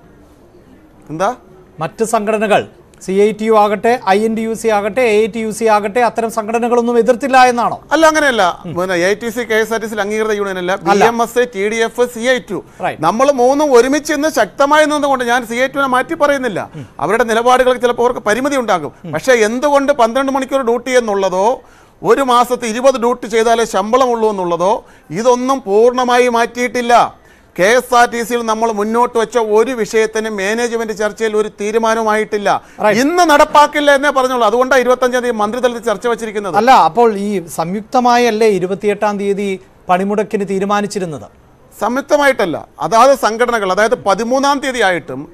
എന്താ മറ്റ് സംഘടനകൾ സി ഐ ടി യു ആകട്ടെ I N T U C ആകട്ടെ എ ടി യു സി ആകട്ടെ അത്തരം സംഘടനകളൊന്നും എതിർത്തില്ല എന്നാണോ അല്ല അങ്ങനെയല്ല പിന്നെ A T C K S R T C അംഗീകൃത യൂണിയൻ അല്ല B M S T D F C I ടു Right. നമ്മൾ മൂന്നും ഒരുമിച്ച് ഇന്ന് ശക്തമായി നിന്നുകൊണ്ട് ഞാൻ സി ഐ ടുവിനെ മാറ്റി പറയുന്നില്ല അവരുടെ നിലപാടുകൾക്ക് ചിലപ്പോൾ അവർക്ക് പരിമിതി ഉണ്ടാകും പക്ഷേ എന്തുകൊണ്ട് പന്ത്രണ്ട് മണിക്കൂർ ഡ്യൂട്ടി എന്നുള്ളതോ ഒരു മാസത്തെ ഇരുപത് ഡ്യൂട്ടി ചെയ്താലേ ശമ്പളമുള്ളൂ എന്നുള്ളതോ ഇതൊന്നും പൂർണ്ണമായി മാറ്റിയിട്ടില്ല കെ എസ് ആർ ടി സിയിൽ നമ്മൾ മുന്നോട്ട് വെച്ച ഒരു വിഷയത്തിനും മാനേജ്മെന്റ് ചർച്ചയിൽ ഒരു തീരുമാനവുമായിട്ടില്ല ഇന്ന് നടപ്പാക്കില്ല എന്നേ പറഞ്ഞോളൂ അതുകൊണ്ടാണ് ഇരുപത്തഞ്ചാം തീയതി മന്ത്രിതലത്തിൽ ചർച്ച വെച്ചിരിക്കുന്നത് അല്ല അപ്പോൾ ഈ സംയുക്തമായല്ലേ ഇരുപത്തിയെട്ടാം തീയതി പണിമുടക്കിന് തീരുമാനിച്ചിരുന്നത് സംയുക്തമായിട്ടല്ല അതാത് സംഘടനകൾ അതായത് പതിമൂന്നാം തീയതി ആയിട്ടും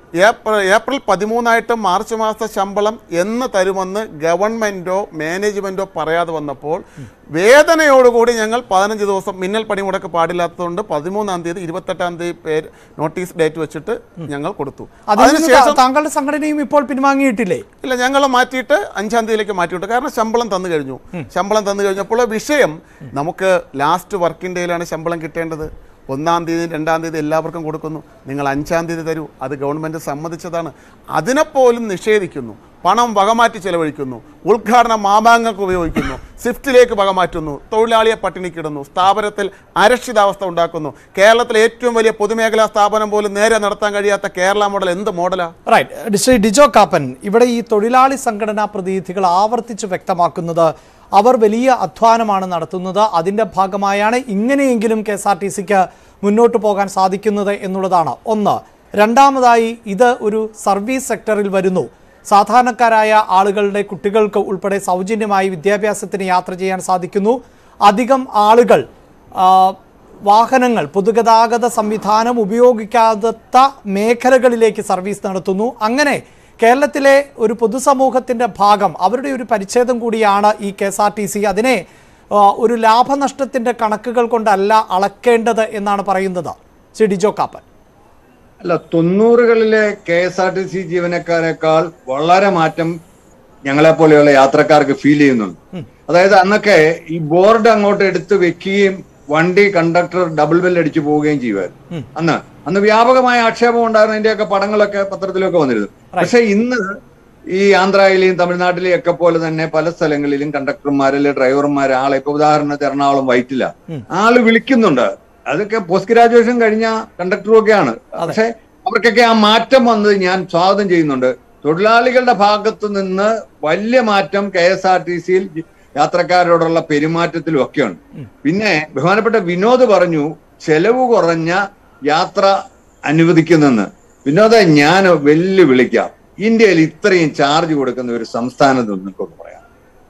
ഏപ്രിൽ ഏപ്രിൽ പതിമൂന്നായിട്ട് മാർച്ച് മാസത്തെ ശമ്പളം എന്ന് തരുമെന്ന് ഗവൺമെൻറ്റോ മാനേജ്മെൻറ്റോ പറയാതെ വന്നപ്പോൾ വേദനയോടുകൂടി ഞങ്ങൾ പതിനഞ്ച് ദിവസം മിന്നൽ പണിമുടക്ക് പാടില്ലാത്തതുകൊണ്ട് പതിമൂന്നാം തീയതി ഇരുപത്തെട്ടാം തീയതി പേര് നോട്ടീസ് ഡേറ്റ് വെച്ചിട്ട് ഞങ്ങൾ കൊടുത്തു അതിൽ നിന്ന് അതിനുശേഷം താ- താങ്കളുടെ സംഘടനയും ഇപ്പോൾ പിൻവാങ്ങിയിട്ടില്ലേ ഇല്ല ഞങ്ങൾ മാറ്റിയിട്ട് അഞ്ചാം തീയതിയിലേക്ക് മാറ്റിവിട്ടു കാരണം ശമ്പളം തന്നു കഴിഞ്ഞു ശമ്പളം തന്നു കഴിഞ്ഞപ്പോൾ വിഷയം നമുക്ക് ലാസ്റ്റ് വർക്കിംഗ് ഡേയിലാണ് ശമ്പളം കിട്ടേണ്ടത് ഒന്നാം തീയതി രണ്ടാം തീയതി എല്ലാവർക്കും കൊടുക്കുന്നു നിങ്ങൾ അഞ്ചാം തീയതി തരൂ അത് ഗവൺമെൻറ് സമ്മതിച്ചതാണ് അതിനെപ്പോലും നിഷേധിക്കുന്നു പണം വകമാറ്റി ചെലവഴിക്കുന്നു ഉദ്ഘാടന മാമാങ്ങൾക്ക് ഉപയോഗിക്കുന്നു സ്വിഫ്റ്റിലേക്ക് വകമാറ്റുന്നു തൊഴിലാളിയെ പട്ടിണിക്കിടുന്നു സ്ഥാപനത്തിൽ അരക്ഷിതാവസ്ഥ ഉണ്ടാക്കുന്നു കേരളത്തിലെ ഏറ്റവും വലിയ പൊതുമേഖലാ സ്ഥാപനം പോലും നേരെ നടത്താൻ കഴിയാത്ത കേരള മോഡൽ എന്ത് മോഡലാ റൈറ്റ് ശ്രീ ഡിജോ കാപ്പൻ ഇവിടെ ഈ തൊഴിലാളി സംഘടനാ പ്രതിനിധികൾ ആവർത്തിച്ച് വ്യക്തമാക്കുന്നത് അവർ വലിയ അധ്വാനമാണ് നടത്തുന്നത് അതിൻ്റെ ഭാഗമായാണ് ഇങ്ങനെയെങ്കിലും കെ എസ് ആർ ടി സിക്ക് മുന്നോട്ട് പോകാൻ സാധിക്കുന്നത് എന്നുള്ളതാണ് ഒന്ന് രണ്ടാമതായി ഇത് ഒരു സർവീസ് സെക്ടറിൽ വരുന്നു സാധാരണക്കാരായ ആളുകളുടെ കുട്ടികൾക്ക് ഉൾപ്പെടെ സൗജന്യമായി വിദ്യാഭ്യാസത്തിന് യാത്ര ചെയ്യാൻ സാധിക്കുന്നു അധികം ആളുകൾ ആ, വാഹനങ്ങൾ പൊതുഗതാഗത സംവിധാനം ഉപയോഗിക്കാത്ത മേഖലകളിലേക്ക് സർവീസ് നടത്തുന്നു അങ്ങനെ കേരളത്തിലെ ഒരു പൊതുസമൂഹത്തിൻ്റെ ഭാഗം അവരുടെ ഒരു പരിച്ഛേദം കൂടിയാണ് ഈ K S R T C അതിനെ ആ, ഒരു ലാഭനഷ്ടത്തിൻ്റെ കണക്കുകൾ കൊണ്ടല്ല അളക്കേണ്ടത് എന്നാണ് പറയുന്നത് ശ്രീ ഡിജോ കാപ്പൻ അല്ല തൊണ്ണൂറുകളിലെ K S R T C ജീവനക്കാരെക്കാൾ വളരെ മാറ്റം ഞങ്ങളെ പോലെയുള്ള യാത്രക്കാർക്ക് ഫീൽ ചെയ്യുന്നുണ്ട് അതായത് അന്നൊക്കെ ഈ ബോർഡ് അങ്ങോട്ട് എടുത്ത് വെക്കുകയും വണ്ടി കണ്ടക്ടർ ഡബിൾ ബെൽ അടിച്ചു പോവുകയും ചെയ്യുമായിരുന്നു അന്ന് അന്ന് വ്യാപകമായ ആക്ഷേപം ഉണ്ടായിരുന്നു അതിന്റെയൊക്കെ പടങ്ങളൊക്കെ പത്രത്തിലൊക്കെ വന്നിരുന്നു പക്ഷെ ഇന്ന് ഈ ആന്ധ്രയിലെയും തമിഴ്നാട്ടിലെയും ഒക്കെ പോലെ തന്നെ പല സ്ഥലങ്ങളിലും കണ്ടക്ടർമാരല്ലേ ഡ്രൈവർമാർ ആളെ ഇപ്പൊ ഉദാഹരണത്തിന് എറണാകുളം വൈറ്റില്ല ആള് വിളിക്കുന്നുണ്ട് അതൊക്കെ പോസ്റ്റ് ഗ്രാജുവേഷൻ കഴിഞ്ഞ കണ്ടക്ടറും ഒക്കെയാണ് പക്ഷെ അവർക്കൊക്കെ ആ മാറ്റം വന്നത് ഞാൻ സ്വാഗതം ചെയ്യുന്നുണ്ട് തൊഴിലാളികളുടെ ഭാഗത്തു നിന്ന് വലിയ മാറ്റം കെ എസ് ആർ ടി സിയിൽ യാത്രക്കാരോടുള്ള പെരുമാറ്റത്തിലും ഒക്കെയുണ്ട് പിന്നെ ബഹുമാനപ്പെട്ട വിനോദ് പറഞ്ഞു ചെലവ് കുറഞ്ഞ യാത്ര അനുവദിക്കുന്നെന്ന് വിനോദ ഞാൻ വെല്ലുവിളിക്കാം ഇന്ത്യയിൽ ഇത്രയും ചാർജ് കൊടുക്കുന്ന ഒരു സംസ്ഥാനത്ത് നിങ്ങൾക്കൊന്ന് പറയാം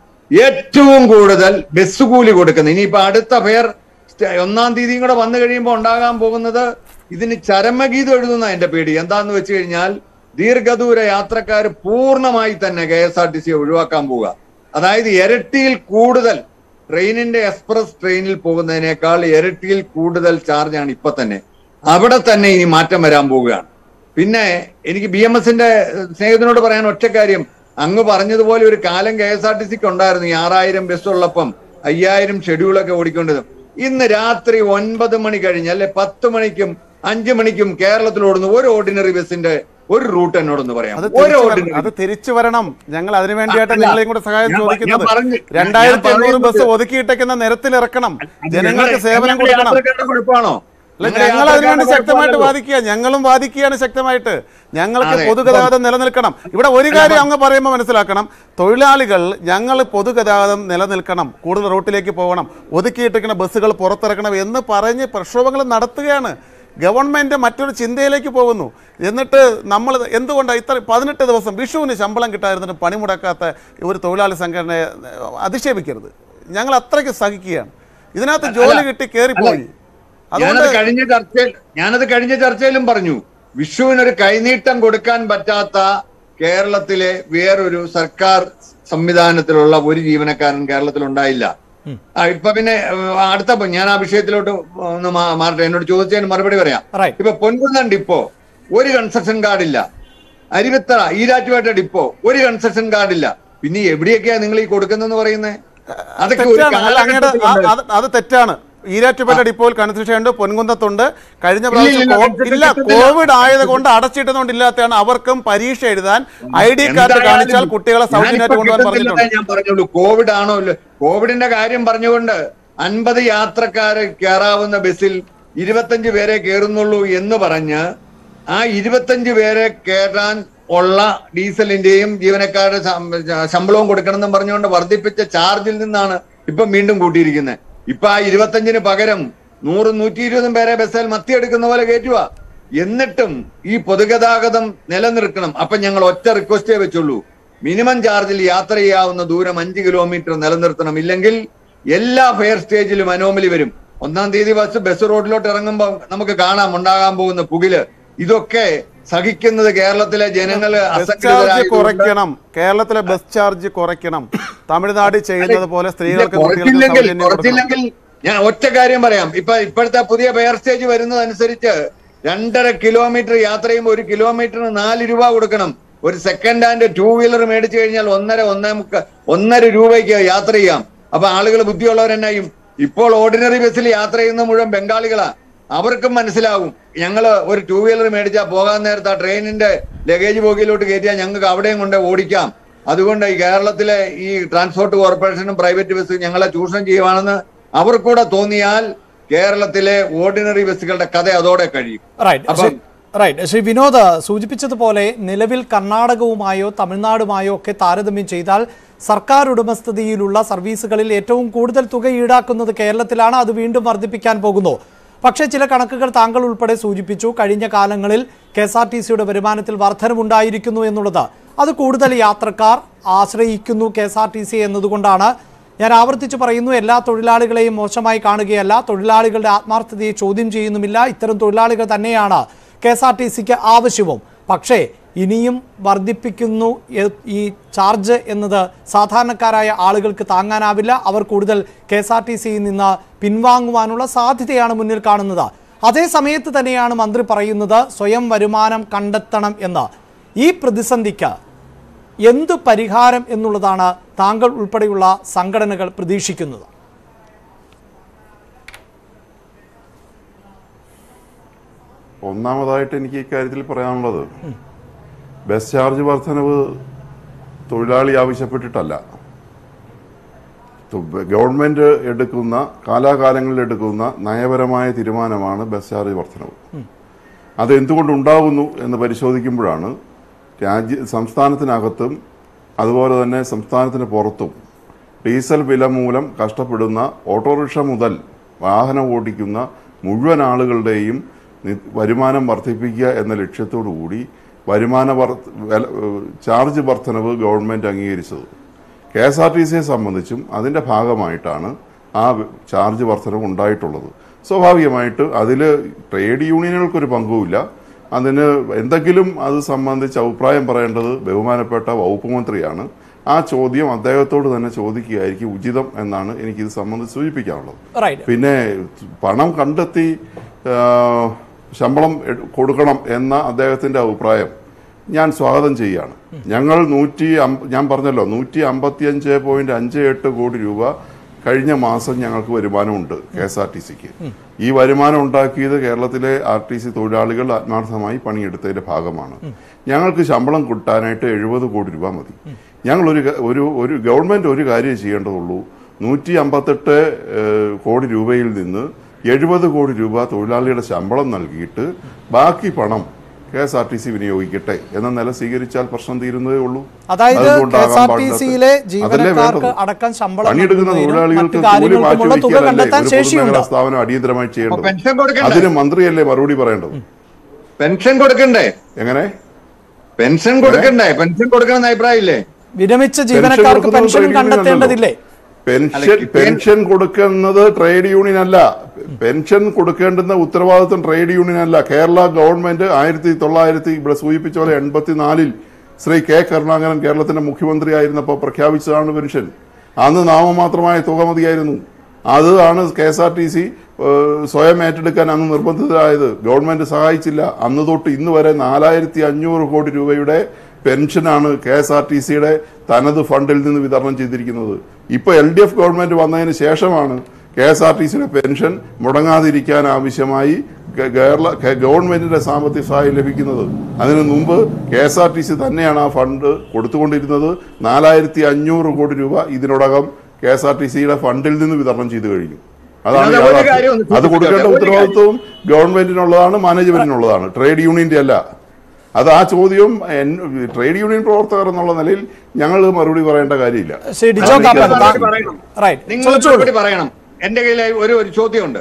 ഏറ്റവും കൂടുതൽ ബസ് കൂലി കൊടുക്കുന്നത് ഇനിയിപ്പോ അടുത്ത ഫെയർ ഒന്നാം തീയതിയും കൂടെ വന്നു കഴിയുമ്പോൾ ഉണ്ടാകാൻ പോകുന്നത് ഇതിന് ചരമഗീതം എഴുതുന്ന എന്റെ പേടി എന്താന്ന് വെച്ച് കഴിഞ്ഞാൽ ദീർഘദൂര യാത്രക്കാർ പൂർണ്ണമായി തന്നെ കെ എസ് ആർ ടി സിയെ ഒഴിവാക്കാൻ പോവുക അതായത് ഇരട്ടിയിൽ കൂടുതൽ ട്രെയിനിന്റെ എക്സ്പ്രസ് ട്രെയിനിൽ പോകുന്നതിനേക്കാൾ ഇരട്ടിയിൽ കൂടുതൽ ചാർജാണ് ഇപ്പൊ തന്നെ അവിടെ തന്നെ ഇനി മാറ്റം വരാൻ പോവുകയാണ് പിന്നെ എനിക്ക് ബി എം എസിന്റെ സ്നേഹിതനോട് പറയാൻ ഒറ്റ കാര്യം അങ്ങ് പറഞ്ഞതുപോലെ ഒരു കാലം കെ എസ് ആർ ടി സിക്ക് ഉണ്ടായിരുന്നു ഈ ആറായിരം ബസ് ഉള്ളപ്പം അയ്യായിരം ഷെഡ്യൂളൊക്കെ ഓടിക്കൊണ്ടത് ഇന്ന് രാത്രി ഒൻപത് മണി കഴിഞ്ഞ് അല്ലെ പത്ത് മണിക്കും അഞ്ചു മണിക്കും കേരളത്തിൽ ഓടുന്ന ഒരു ഓർഡിനറി ബസ്സിന്റെ ഒരു റൂട്ട് എന്നോടൊന്ന് പറയാം അത് ഒരു തിരിച്ചു വരണം. ഓർഡിനറി അത് തിരിച്ചു വരണം ഞങ്ങൾ അതിനു വേണ്ടിയായിട്ട് അല്ല, നിങ്ങളെയും കൂടെ സഹായം ഞാൻ പ- ചോദിക്കുന്നത് ഞാൻ പറഞ്ഞു- രണ്ടായിരത്തി ഞാൻ എണ്ണൂറ് ബസ് പറയുന്നത് ഒതുക്കിയിട്ടേക്കുന്ന നിരത്തിൽ ഇറക്കണം ജനങ്ങൾക്ക് ഞങ്ങളെ- സേവനം ഞങ്ങളെ കൊടുക്കണം യാത്രക്കാരുടെ കുഴപ്പമാണോ അല്ല ഞങ്ങളെ ഞങ്ങൾ അതിനുവേണ്ടി യാത്രക്കാരുടെ ശക്തമായിട്ട് കുഴപ്പമല്ലല്ലോ. വാദിക്കുക ഞങ്ങളും വാദിക്കുകയാണ് ശക്തമായിട്ട് ഞങ്ങൾക്ക് അതെ. പൊതുഗതാഗതം നിലനിൽക്കണം ഇവിടെ ഒരു കാര്യം അങ്ങ് പറയുമ്പോൾ മനസ്സിലാക്കണം തൊഴിലാളികൾ ഞങ്ങൾ പൊതുഗതാഗതം നിലനിൽക്കണം കൂടുതൽ റൂട്ടിലേക്ക് പോകണം ഒതുക്കിയിട്ടിരിക്കുന്ന ബസ്സുകൾ പുറത്തിറക്കണം എന്ന് പറഞ്ഞ് പ്രക്ഷോഭങ്ങൾ നടത്തുകയാണ് ഗവൺമെന്റ് മറ്റൊരു ചിന്തയിലേക്ക് പോകുന്നു എന്നിട്ട് നമ്മൾ എന്തുകൊണ്ടാണ് ഇത്ര പതിനെട്ട് ദിവസം വിഷുവിന് ശമ്പളം കിട്ടാതിരുന്നിട്ട് പണിമുടക്കാത്ത ഒരു തൊഴിലാളി സംഘടനയെ അധിക്ഷേപിക്കരുത് ഞങ്ങൾ അത്രയ്ക്ക് സഹിക്കുകയാണ് ഇതിനകത്ത് ജോലി കിട്ടി കയറിപ്പോയി ഞാനത് അതുകൊണ്ട് കഴിഞ്ഞ ചർച്ചയിൽ ഞാനത് കഴിഞ്ഞ ചർച്ചയിലും പറഞ്ഞു വിഷുവിനൊരു കൈനീട്ടം കൊടുക്കാൻ പറ്റാത്ത കേരളത്തിലെ വേറൊരു സർക്കാർ സംവിധാനത്തിലുള്ള ഒരു ജീവനക്കാരൻ കേരളത്തിൽ ഉണ്ടായില്ല ആ, ഇപ്പൊ പിന്നെ ഏഹ്, അടുത്ത പ- ഞാൻ ആ വിഷയത്തിലോട്ട് ഒന്ന് മാ- മാറട്ടെ എന്നോട് ചോദിച്ചതിന് മറുപടി പറയാം റൈറ്റ് ഇപ്പൊ പൊൻകുന്നം ഡിപ്പോ ഒരു കൺസ്ട്രക്ഷൻ കാർഡില്ല അരുവിത്തറ ഈരാറ്റുപേട്ട ഡിപ്പോ ഒരു കൺസ്ട്രക്ഷൻ കാർഡില്ല പിന്നെ എവിടെയൊക്കെയാ നിങ്ങൾ ഈ കൊടുക്കുന്നെന്ന് പറയുന്നത് അതൊക്കെ ഒരു തെറ്റാണ് അല്ല അങ്ങയുടെ ആ- കാലഘട്ടത്തിലുണ്ട്. അത് അത് തെറ്റാണ് ഈരാറ്റുപേട്ട ഡിപ്പോയിൽ കൺസ്ട്രക്ഷൻ പൊൻകുന്നത്തുണ്ട് കഴിഞ്ഞ പ്രാവശ്യം ഇല്ല, കോ- ഇല്ല, ഇല്ല കിട്ടത്തില്ല. കോവിഡ് ആയതുകൊണ്ട് അടച്ചിട്ടുന്നതുകൊണ്ട് ഇല്ലാത്തതാണ് അവർക്കും പരീക്ഷ എഴുതാൻ ഐ ഡി കാർഡ് എന്തായാലും കാണിച്ചാൽ കുട്ടികളെ സൗജന്യമായിട്ട് ഞാനിപ്പോ കൊണ്ടുപോകാൻ കിട്ടുന്നില്ലെന്നേ പറഞ്ഞിട്ടുണ്ട് ഞാൻ പറഞ്ഞുള്ളൂ കോവിഡ് ആണോ ഇല്ല കോവിഡിന്റെ കാര്യം പറഞ്ഞുകൊണ്ട് അൻപത് യാത്രക്കാര് കയറാവുന്ന ബസ്സിൽ ഇരുപത്തഞ്ച് പേരെ കയറുന്നുള്ളൂ എന്ന് പറഞ്ഞ് ആ ഇരുപത്തഞ്ച് പേരെ കയറാൻ ഉള്ള ഡീസലിന്റെയും ജീവനക്കാരുടെ ശം- ശമ്പളവും കൊടുക്കണമെന്നും പറഞ്ഞുകൊണ്ട് വർദ്ധിപ്പിച്ച ചാർജിൽ നിന്നാണ് ഇപ്പൊ വീണ്ടും കൂട്ടിയിരിക്കുന്നത് ഇപ്പൊ ആ ഇരുപത്തഞ്ചിന് പകരം നൂറും നൂറ്റി ഇരുപതും പേരെ ബസ്സിൽ മത്തിയെടുക്കുന്ന പോലെ കയറ്റുക എന്നിട്ടും ഈ പൊതുഗതാഗതം നിലനിർത്തണം അപ്പൊ ഞങ്ങൾ ഒറ്റ റിക്വസ്റ്റേ വെച്ചുള്ളൂ മിനിമം ചാർജിൽ യാത്ര ചെയ്യാവുന്ന ദൂരം അഞ്ച് കിലോമീറ്റർ നിലനിർത്തണം ഇല്ലെങ്കിൽ എല്ലാ ഫെയർ സ്റ്റേജിലും അനോമലി വരും ഒന്നാം തീയതി ബസ് ബസ് റോഡിലോട്ട് ഇറങ്ങുമ്പോൾ നമുക്ക് കാണാം ഉണ്ടാകാൻ പോകുന്ന പുകില് ഇതൊക്കെ സഹിക്കുന്നത് കേരളത്തിലെ ജനങ്ങള് ബസ് ചാർജ് അസംഘടിതരായതുകൊണ്ട് കുറയ്ക്കണം കേരളത്തിലെ ബസ് ചാർജ് കുറയ്ക്കണം തമിഴ്നാട് ചെയ്യുന്നത് പോലെ സ്ത്രീകൾക്ക് ഇല്ല, കുട്ടികൾക്ക് കുറച്ചില്ലെങ്കിൽ സൗജന്യം കൊടുക്കണം കുറച്ചില്ലെങ്കിൽ ഞാൻ ഒറ്റ കാര്യം പറയാം ഇപ്പൊ ഇപ്പോഴത്തെ പുതിയ പെയർ സ്റ്റേജ് വരുന്നതനുസരിച്ച് രണ്ടര കിലോമീറ്റർ യാത്ര ചെയ്യുമ്പോൾ ഒരു കിലോമീറ്ററിന് നാല് രൂപ കൊടുക്കണം ഒരു സെക്കൻഡ് ഹാൻഡ് ടൂ വീലർ മേടിച്ചു കഴിഞ്ഞാൽ ഒന്നര ഒന്നേ മുക്ക ഒന്നര രൂപയ്ക്ക് യാത്ര ചെയ്യാം അപ്പൊ ആളുകൾ ബുദ്ധിയുള്ളവരെന്നായും ഇപ്പോൾ ഓർഡിനറി ബസ്സിൽ യാത്ര ചെയ്യുന്ന മുഴുവൻ ബംഗാളികളാ അവർക്കും മനസ്സിലാവും ഞങ്ങള് ഒരു ടൂ വീലർ മേടിച്ചാൽ പോകാൻ നേരത്തെ ആ ട്രെയിനിന്റെ ലഗേജ് ബോഗിയിലോട്ട് കയറ്റിയാൽ ഞങ്ങൾക്ക് അവിടെയും കൊണ്ട് ഓടിക്കാം അതുകൊണ്ട് ഈ കേരളത്തിലെ ഈ ട്രാൻസ്പോർട്ട് കോർപ്പറേഷനും പ്രൈവറ്റ് ബസ്സും ഞങ്ങളെ ചൂഷണം ചെയ്യുവാണെന്ന് അവർക്കൂടെ തോന്നിയാൽ കേരളത്തിലെ ഓർഡിനറി ബസ്സുകളുടെ കഥ അതോടെ കഴിയും റൈറ്റ് അപ്പം റൈറ്റ് ശ്രീ വിനോദ് സൂചിപ്പിച്ചതുപോലെ നിലവിൽ കർണാടകവുമായോ തമിഴ്നാടുമായോ ഒക്കെ താരതമ്യം ചെയ്താൽ സർക്കാർ ഉടമസ്ഥതയിലുള്ള സർവീസുകളിൽ ഏറ്റവും കൂടുതൽ തുക ഈടാക്കുന്നത് കേരളത്തിലാണ് അത് വീണ്ടും വർദ്ധിപ്പിക്കാൻ പോകുന്നു പക്ഷേ ചില കണക്കുകൾ താങ്കൾ ഉൾപ്പെടെ സൂചിപ്പിച്ചു കഴിഞ്ഞ കാലങ്ങളിൽ കെ എസ് ആർ ടി സിയുടെ വരുമാനത്തിൽ വർധനമുണ്ടായിരിക്കുന്നു എന്നുള്ളത് അത് കൂടുതൽ യാത്രക്കാർ ആശ്രയിക്കുന്നു K S R T C എന്നതുകൊണ്ടാണ് ഞാൻ ആവർത്തിച്ച് പറയുന്നു എല്ലാ തൊഴിലാളികളെയും മോശമായി കാണുകയല്ല തൊഴിലാളികളുടെ ആത്മാർത്ഥതയെ ചോദ്യം ചെയ്യുന്നുമില്ല ഇത്തരം തൊഴിലാളികൾ തന്നെയാണ് കെ എസ് ആർ ടി സിക്ക് ആവശ്യവും പക്ഷേ ഇനിയും വർദ്ധിപ്പിക്കുന്നു എ- ഈ ചാർജ് എന്നത് സാധാരണക്കാരായ ആളുകൾക്ക് താങ്ങാനാവില്ല അവർ കൂടുതൽ കെ എസ് ആർ ടി സിയിൽ നിന്ന് പിൻവാങ്ങുവാനുള്ള സാധ്യതയാണ് മുന്നിൽ കാണുന്നത് അതേ സമയത്ത് തന്നെയാണ് മന്ത്രി പറയുന്നത് സ്വയം വരുമാനം കണ്ടെത്തണം എന്ന് ഈ പ്രതിസന്ധിക്ക് എന്ത് പരിഹാരം എന്നുള്ളതാണ് താങ്കൾ ഉൾപ്പെടെയുള്ള സംഘടനകൾ പ്രതീക്ഷിക്കുന്നത് ഒന്നാമതായിട്ട് എനിക്ക് ഇക്കാര്യത്തിൽ പറയാനുള്ളത് ബസ് ചാർജ് വർധനവ് തൊഴിലാളി ആവശ്യപ്പെട്ടിട്ടല്ല തു- ഗവൺമെന്റ് എടുക്കുന്ന കാലാകാലങ്ങളിൽ എടുക്കുന്ന നയപരമായ തീരുമാനമാണ് ബസ് ചാർജ് വർധനവ് അത് എന്തുകൊണ്ടുണ്ടാകുന്നു എന്ന് പരിശോധിക്കുമ്പോഴാണ് രാജ്യ സംസ്ഥാനത്തിനകത്തും അതുപോലെ തന്നെ സംസ്ഥാനത്തിന് പുറത്തും ഡീസൽ വില മൂലം കഷ്ടപ്പെടുന്ന ഓട്ടോറിക്ഷ മുതൽ വാഹനം ഓടിക്കുന്ന മുഴുവൻ ആളുകളുടെയും നി- വരുമാനം വർദ്ധിപ്പിക്കുക എന്ന ലക്ഷ്യത്തോടു കൂടി വരുമാന വർ- വില- ഏഹ് ചാർജ് വർധനവ് ഗവൺമെന്റ് അംഗീകരിച്ചത് കെ എസ് ആർ ടി സിയെ സംബന്ധിച്ചും അതിൻ്റെ ഭാഗമായിട്ടാണ് ആ വ- ചാർജ് വർധനവ് ഉണ്ടായിട്ടുള്ളത് സ്വാഭാവികമായിട്ട് അതിൽ ട്രേഡ് യൂണിയനുകൾക്കൊരു പങ്കുമില്ല അതിന് എന്തെങ്കിലും അത് സംബന്ധിച്ച് അഭിപ്രായം പറയേണ്ടത് ബഹുമാനപ്പെട്ട വകുപ്പ് മന്ത്രിയാണ് ആ ചോദ്യം അദ്ദേഹത്തോട് തന്നെ ചോദിക്കുകയായിരിക്കും ഉചിതം എന്നാണ് എനിക്കിത് സംബന്ധിച്ച് സൂചിപ്പിക്കാനുള്ളത് റൈറ്റ് പിന്നെ പണം കണ്ടെത്തി ആ, ശമ്പളം എട് കൊടുക്കണം എന്ന അദ്ദേഹത്തിന്റെ അഭിപ്രായം ഞാൻ സ്വാഗതം ചെയ്യുകയാണ് ഞങ്ങൾ നൂറ്റി അമ്പ- ഞാൻ പറഞ്ഞല്ലോ നൂറ്റി അമ്പത്തിയഞ്ച് പോയിന്റ് അഞ്ച് എട്ട് കോടി രൂപ കഴിഞ്ഞ മാസം ഞങ്ങൾക്ക് വരുമാനമുണ്ട് കെ എസ് ആർ ടി സിക്ക് ഈ വരുമാനം ഉണ്ടാക്കിയത് കേരളത്തിലെ ആർ ടി സി തൊഴിലാളികൾ ആത്മാർത്ഥമായി പണിയെടുത്തതിന്റെ ഭാഗമാണ് ഞങ്ങൾക്ക് ശമ്പളം കിട്ടാനായിട്ട് എഴുപത് കോടി രൂപ മതി ഞങ്ങൾ ഒരു ക- ഒരു ഒരു ഗവൺമെന്റ് ഒരു കാര്യം ചെയ്യേണ്ടതുള്ളൂ നൂറ്റി അമ്പത്തെട്ട് ഏഹ്, കോടി രൂപയിൽ നിന്ന് എഴുപത് കോടി രൂപ തൊഴിലാളിയുടെ ശമ്പളം നൽകിയിട്ട് ബാക്കി പണം K S R T C വിനിയോഗിക്കട്ടെ എന്ന നില സ്വീകരിച്ചാൽ പ്രശ്നം തീരുന്നതേ ഉള്ളൂ അതായത് അതെന്തുകൊണ്ടാകാൻ കെ എസ് ആർ ടി പാടില്ലാത്തത്? സിയിലെ അതല്ലേ ജീവനക്കാർക്ക് വേണ്ടത്? അടക്കം ശമ്പളം പണിയെടുക്കുന്ന നൽകുന്നതിനും തൊഴിലാളികൾക്ക് മറ്റു കൂലി മാറ്റി കാര്യങ്ങൾക്കുമുള്ള തുക വയ്ക്കാനല്ലേ കണ്ടെത്താൻ ഒരു ശേഷിയുണ്ട് പൊതുമേഖലാ സ്ഥാപനം അടിയന്തരമായി അപ്പൊ ചെയ്യേണ്ടത് പെൻഷൻ കൊടുക്കണ്ടേ അതിന് മന്ത്രിയല്ലേ മറുപടി പറയേണ്ടത് പെൻഷൻ കൊടുക്കണ്ടേ എങ്ങനെ പെൻഷൻ കൊടുക്കണ്ടേ പെൻഷൻ കൊടുക്കണമെന്ന് അഭിപ്രായം ഇല്ലേ വിരമിച്ച ജീവനക്കാർക്ക് കൊടുക്കുന്നത് പെൻഷൻ trade union കണ്ടെത്തേണ്ടതില്ലേ പെൻഷൻ അല്ല, പെൻഷൻ കൊടുക്കുന്നത് ട്രേഡ് യൂണിയൻ അല്ല പെൻഷൻ കൊടുക്കേണ്ടുന്ന ഉത്തരവാദിത്വം ട്രേഡ് യൂണിയൻ അല്ല കേരള ഗവൺമെന്റ് ആയിരത്തി തൊള്ളായിരത്തി ഇവിടെ സൂചിപ്പിച്ച പോലെ എൺപത്തിനാലിൽ ശ്രീ കെ കരുണാകരൻ കേരളത്തിന്റെ മുഖ്യമന്ത്രി ആയിരുന്നപ്പോൾ പ്രഖ്യാപിച്ചതാണ് പെൻഷൻ അന്ന് നാമമാത്രമായ തുക മതിയായിരുന്നു അതാണ് K S R T C സ്വയം ഏറ്റെടുക്കാൻ അന്ന് നിർബന്ധിതരായത് ഗവൺമെന്റ് സഹായിച്ചില്ല അന്ന് തൊട്ട് ഇന്ന് വരെ നാലായിരത്തി അഞ്ഞൂറ് കോടി രൂപയുടെ പെൻഷനാണ് കെ എസ് ആർ ടി സിയുടെ തനത് ഫണ്ടിൽ നിന്ന് വിതരണം ചെയ്തിരിക്കുന്നത് ഇപ്പൊ എൽ ഡി എഫ് ഗവൺമെന്റ് വന്നതിന് ശേഷമാണ് കെ എസ് ആർ ടി സിയുടെ പെൻഷൻ മുടങ്ങാതിരിക്കാൻ ആവശ്യമായി ഗ- കേരള കെ- ഗവൺമെന്റിന്റെ സാമ്പത്തിക സഹായം ലഭിക്കുന്നത് അതിനു മുമ്പ് K S R T C തന്നെയാണ് ആ ഫണ്ട് കൊടുത്തുകൊണ്ടിരുന്നത് നാലായിരത്തി അഞ്ഞൂറ് കോടി രൂപ ഇതിനോടകം കെ എസ് ആർ ടി സിയുടെ ഫണ്ടിൽ നിന്ന് വിതരണം ചെയ്തു കഴിഞ്ഞു അതാണ് ഇതിനകത്ത് ഒരു കാര്യം യാഥാർത്ഥ്യം. ഒന്ന് അത് കൊടുക്കേണ്ട സൂചിപ്പിച്ചോട്ടെ. ഒരു ഉത്തരവാദിത്വവും ഗവൺമെന്റിനുള്ളതാണ് മാനേജ്മെന്റിനുള്ളതാണ് ട്രേഡ് യൂണിയന്റെ അല്ല അത് ആ ചോദ്യം എൻ- ട്രേഡ് യൂണിയൻ പ്രവർത്തകർ എന്നുള്ള നിലയിൽ ഞങ്ങൾ മറുപടി പറയേണ്ട കാര്യമില്ല ശ്രീ ഡിജോ നിങ്ങൾ കാപ്പൻ മറുപടി പറയണം. റൈറ്റ് നിങ്ങൾ മറുപടി പറയണം എന്റെ കയ്യിൽ ഒരു ഒരു ചോദ്യമുണ്ട്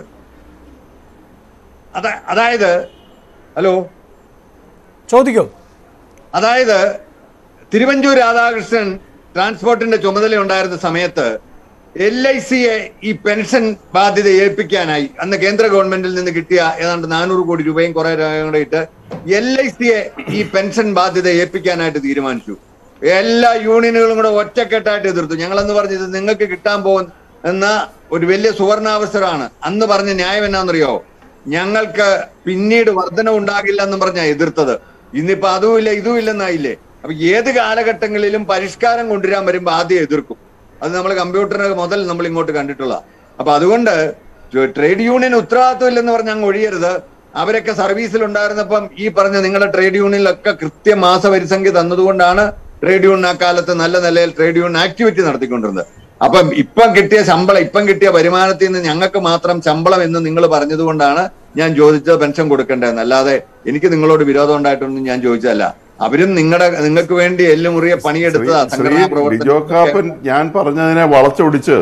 അതാ അതായത് ഹലോ ചോദിക്കൂ അതായത് തിരുവഞ്ചൂർ രാധാകൃഷ്ണൻ ട്രാൻസ്പോർട്ടിന്റെ ചുമതല ഉണ്ടായിരുന്ന സമയത്ത് എൽ ഐ സിയെ ഈ പെൻഷൻ ബാധ്യത ഏൽപ്പിക്കാനായി അന്ന് കേന്ദ്ര ഗവൺമെന്റിൽ നിന്ന് കിട്ടിയ ഏതാണ്ട് നാനൂറ് കോടി രൂപയും കുറെ രൂപയും കൂടെ ഇട്ട് എൽ ഐ സിയെ ഈ പെൻഷൻ ബാധ്യത ഏൽപ്പിക്കാനായിട്ട് തീരുമാനിച്ചു എല്ലാ യൂണിയനുകളും കൂടെ ഒറ്റക്കെട്ടായിട്ട് എതിർത്തു ഞങ്ങളെന്ന് പറഞ്ഞത് നിങ്ങൾക്ക് കിട്ടാൻ പോകുന്ന എന്ന ഒരു വലിയ സുവർണാവസരമാണ് അന്ന് പറഞ്ഞ ന്യായം എന്നാണെന്നറിയോ ഞങ്ങൾക്ക് പിന്നീട് വർധന ഉണ്ടാകില്ല എന്ന് പറഞ്ഞാ എതിർത്തത് ഇന്നിപ്പോ അതുമില്ല ഇതുമില്ലെന്നായില്ലേ അപ്പൊ ഏത് കാലഘട്ടങ്ങളിലും പരിഷ്കാരം കൊണ്ടുവരാൻ വരുമ്പോ ആദ്യം എതിർക്കും അത് നമ്മൾ കമ്പ്യൂട്ടറിന് മുതൽ നമ്മൾ ഇങ്ങോട്ട് കണ്ടിട്ടുള്ള അപ്പൊ അതുകൊണ്ട് ട്രേഡ് യൂണിയൻ ഉത്തരവാദിത്വം ഇല്ലെന്ന് പറഞ്ഞ് അങ്ങ് ഒഴിയരുത് അവരൊക്കെ സർവീസിൽ ഉണ്ടായിരുന്നപ്പം ഈ പറഞ്ഞ നിങ്ങളുടെ ട്രേഡ് യൂണിയനിലൊക്കെ കൃത്യ മാസ പരിസംഖ്യ തന്നതുകൊണ്ടാണ് ട്രേഡ് യൂണിയൻ ആ കാലത്ത് നല്ല നിലയിൽ ട്രേഡ് യൂണിയൻ ആക്ടിവിറ്റി നടത്തിക്കൊണ്ടിരുന്നത് അപ്പം ഇപ്പം കിട്ടിയ ശമ്പളം ഇപ്പം കിട്ടിയ വരുമാനത്തിൽ നിന്ന് ഞങ്ങൾക്ക് മാത്രം ശമ്പളം എന്ന് നിങ്ങൾ പറഞ്ഞതുകൊണ്ടാണ് ഞാൻ ചോദിച്ചത് പെൻഷൻ കൊടുക്കേണ്ടതെന്ന് അല്ലാതെ എനിക്ക് നിങ്ങളോട് വിരോധം ഉണ്ടായിട്ടൊന്നും ഞാൻ ചോദിച്ചതല്ല അവരും നിങ്ങളുടെ നിങ്ങൾക്ക് വേണ്ടി എല്ലും മുറിയ പണിയെടുത്തതാ ശ്രീ സംഘടനാ ഡിജോ കാപ്പൻ പ്രവർത്തനം ഞാൻ പറഞ്ഞതിനെ വളച്ചൊടിച്ച്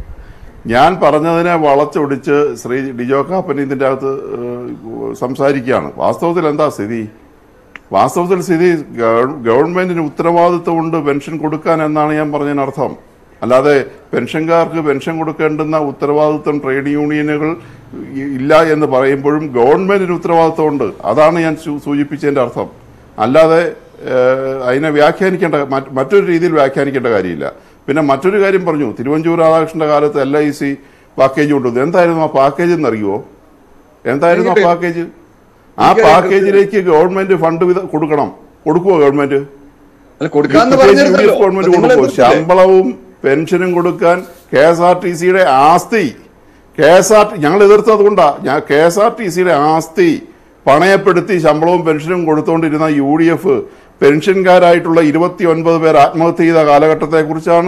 ഞാൻ പറഞ്ഞതിനെ വളച്ചൊടിച്ച് ശ്രീ ഡിജോ കാപ്പൻ ഇതിൻ്റെ അകത്ത് ഏഹ്, സംസാരിക്കുകയാണ് വാസ്തവത്തിൽ എന്താ സ്ഥിതി വാസ്തവത്തിൽ സ്ഥിതി ഗവ- ഗവൺമെന്റിന് ഉത്തരവാദിത്വമുണ്ട് പെൻഷൻ കൊടുക്കാൻ എന്നാണ് ഞാൻ പറഞ്ഞതിനർത്ഥം അല്ലാതെ പെൻഷൻകാർക്ക് പെൻഷൻ കൊടുക്കേണ്ടുന്ന ഉത്തരവാദിത്വം ട്രേഡ് യൂണിയനുകൾ ഇ- ഇല്ല എന്ന് പറയുമ്പോഴും ഗവൺമെന്റിന് ഉത്തരവാദിത്വമുണ്ട് അതാണ് ഞാൻ സൂ- സൂചിപ്പിച്ചതിന്റെ അർത്ഥം അല്ലാതെ ഏഹ്, അതിനെ വ്യാഖ്യാനിക്കേണ്ട മറ്റ് മറ്റൊരു രീതിയിൽ വ്യാഖ്യാനിക്കേണ്ട കാര്യമില്ല പിന്നെ മറ്റൊരു കാര്യം പറഞ്ഞു തിരുവഞ്ചൂർ രാധാകൃഷ്ണന്റെ കാലത്ത് എൽ ഐ സി പാക്കേജ് കൊണ്ടുവന്നു എന്തായിരുന്നു ആ പാക്കേജ് എന്നറിയുമോ എന്തായിരുന്നു ആ പാക്കേജ് ആ പാക്കേജിലേക്ക് ഗവൺമെന്റ് ഫണ്ട് വിത- കൊടുക്കണം കൊടുക്കുവോ ഗവൺമെന്റ് അല്ല കൊടുക്കാന്ന് പ്രത്യേകിച്ച് യു ഡി പറഞ്ഞിരുന്നല്ലോ എഫ് ഗവൺമെന്റ് അപ്പൊ നിങ്ങൾ കൊടുക്കുവോ എതിർത്തില്ലേ? ശമ്പളവും പെൻഷനും കൊടുക്കാൻ കെ എസ് ആർ ടി സിയുടെ ആസ്തി കെ എസ് ആർ ഞങ്ങൾ എതിർത്തത് കൊണ്ടാ ഞാൻ കെ എസ് ആർ ടി സിയുടെ ആസ്തി പണയപ്പെടുത്തി ശമ്പളവും പെൻഷനും കൊടുത്തുകൊണ്ടിരുന്ന യു ഡി എഫ് പെൻഷൻകാരായിട്ടുള്ള ഇരുപത്തി ഒൻപത് പേർ ആത്മഹത്യ ചെയ്ത കാലഘട്ടത്തെ കുറിച്ചാണ്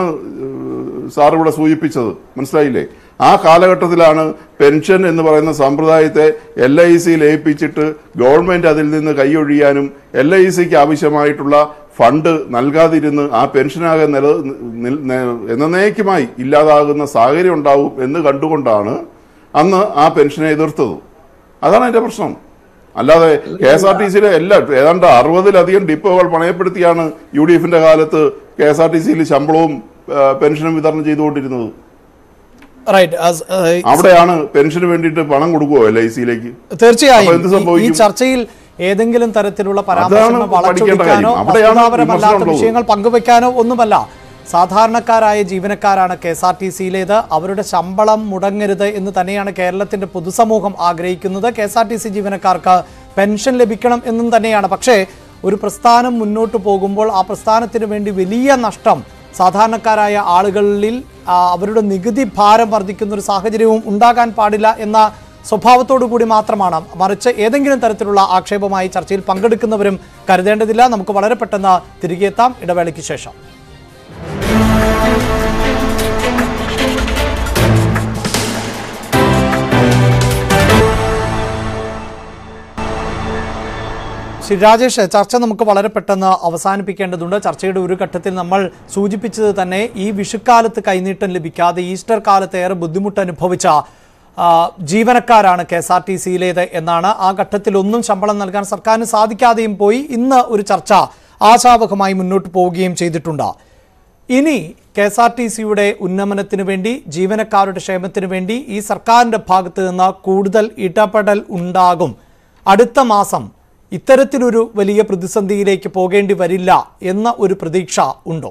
സാർ ഇവിടെ സൂചിപ്പിച്ചത് മനസ്സിലായില്ലേ ആ കാലഘട്ടത്തിലാണ് പെൻഷൻ എന്ന് പറയുന്ന സമ്പ്രദായത്തെ എൽ ഐ സിയിൽ ഏൽപ്പിച്ചിട്ട് ഗവൺമെന്റ് അതിൽ നിന്ന് കൈയൊഴിയാനും എൽ ഐ സിക്ക് ആവശ്യമായിട്ടുള്ള ഫണ്ട് നൽകാതിരുന്ന് ആ പെൻഷനാകെ നില നിൽ- നെ- എന്നേക്കുമായി ഇല്ലാതാകുന്ന സാഹചര്യം ഉണ്ടാവും എന്ന് കണ്ടുകൊണ്ടാണ് അന്ന് ആ പെൻഷനെ എതിർത്തത് അതാണ് എൻ്റെ പ്രശ്നം അല്ലാതെ കെ എസ് ആർ ടി സിയിലെ എല്ലാ ഏതാണ്ട് അറുപതിലധികം ഡിപ്പോകൾ പണയപ്പെടുത്തിയാണ് യു ഡി എഫിന്റെ കാലത്ത് കെ എസ് ആർ ടി സിയിൽ ശമ്പളവും ആ, പെൻഷനും വിതരണം ചെയ്തുകൊണ്ടിരുന്നത് റൈറ്റ് അവിടെയാണ് പെൻഷന് വേണ്ടിയിട്ട് പണം കൊടുക്കുവോ എൽ ഐ സിയിലേക്ക് തീർച്ചയായും അപ്പൊ എന്ത് ഈ- ഈ സംഭവിക്കും? ചർച്ചയിൽ ഏതെങ്കിലും തരത്തിലുള്ള പരാമർശങ്ങൾ പഠിക്കേണ്ട വളച്ചൊടിക്കാനോ കാര്യം. അവിടെയാണ് വസ്തുതാപരമല്ലാത്ത വിമർശനം ഉള്ളത്. വിഷയങ്ങൾ പങ്കുവെക്കാനോ ഒന്നുമല്ല സാധാരണക്കാരായ ജീവനക്കാരാണ് കെ എസ് ആർ ടി സിയിലേത് അവരുടെ ശമ്പളം മുടങ്ങരുത് എന്ന് തന്നെയാണ് കേരളത്തിന്റെ പൊതുസമൂഹം ആഗ്രഹിക്കുന്നത് K S R T C ജീവനക്കാർക്ക് പെൻഷൻ ലഭിക്കണം എന്നും തന്നെയാണ് പക്ഷേ ഒരു പ്രസ്ഥാനം മുന്നോട്ട് പോകുമ്പോൾ ആ പ്രസ്ഥാനത്തിന് വേണ്ടി വലിയ നഷ്ടം സാധാരണക്കാരായ ആളുകളിൽ ആ, അവരുടെ നികുതി ഭാരം വർദ്ധിക്കുന്ന ഒരു സാഹചര്യവും ഉണ്ടാകാൻ പാടില്ല എന്ന സ്വഭാവത്തോടു കൂടി മാത്രമാണ് മറിച്ച് ഏതെങ്കിലും തരത്തിലുള്ള ആക്ഷേപമായി ചർച്ചയിൽ പങ്കെടുക്കുന്നവരും കരുതേണ്ടതില്ല നമുക്ക് വളരെ പെട്ടെന്ന് തിരികെ എത്താം ഇടവേളയ്ക്ക് ശേഷം ശ്രീ രാജേഷ് ചർച്ച നമുക്ക് വളരെ പെട്ടെന്ന് അവസാനിപ്പിക്കേണ്ടതുണ്ട് ചർച്ചയുടെ ഒരു ഘട്ടത്തിൽ നമ്മൾ സൂചിപ്പിച്ചത് തന്നെ ഈ വിഷുക്കാലത്ത് കൈനീട്ടം ലഭിക്കാതെ ഈസ്റ്റർ കാലത്ത് ഏറെ ബുദ്ധിമുട്ട് അനുഭവിച്ച ആ, ജീവനക്കാരാണ് കെ എസ് ആർ ടി സിയിലേത് എന്നാണ് ആ ഘട്ടത്തിൽ ഒന്നും ശമ്പളം നൽകാൻ സർക്കാരിന് സാധിക്കാതെയും പോയി ഇന്ന് ഒരു ചർച്ച ആശാവഹമായി മുന്നോട്ട് പോവുകയും ചെയ്തിട്ടുണ്ട് ഇനി കെ എസ് ആർ ടി സിയുടെ ഉന്നമനത്തിന് വേണ്ടി ജീവനക്കാരുടെ ക്ഷേമത്തിന് വേണ്ടി ഈ സർക്കാരിൻ്റെ ഭാഗത്ത് നിന്ന് കൂടുതൽ ഇടപെടൽ ഉണ്ടാകും അടുത്ത മാസം ഇത്തരത്തിലൊരു വലിയ പ്രതിസന്ധിയിലേക്ക് പോകേണ്ടി വരില്ല എന്ന ഒരു പ്രതീക്ഷ ഉണ്ടോ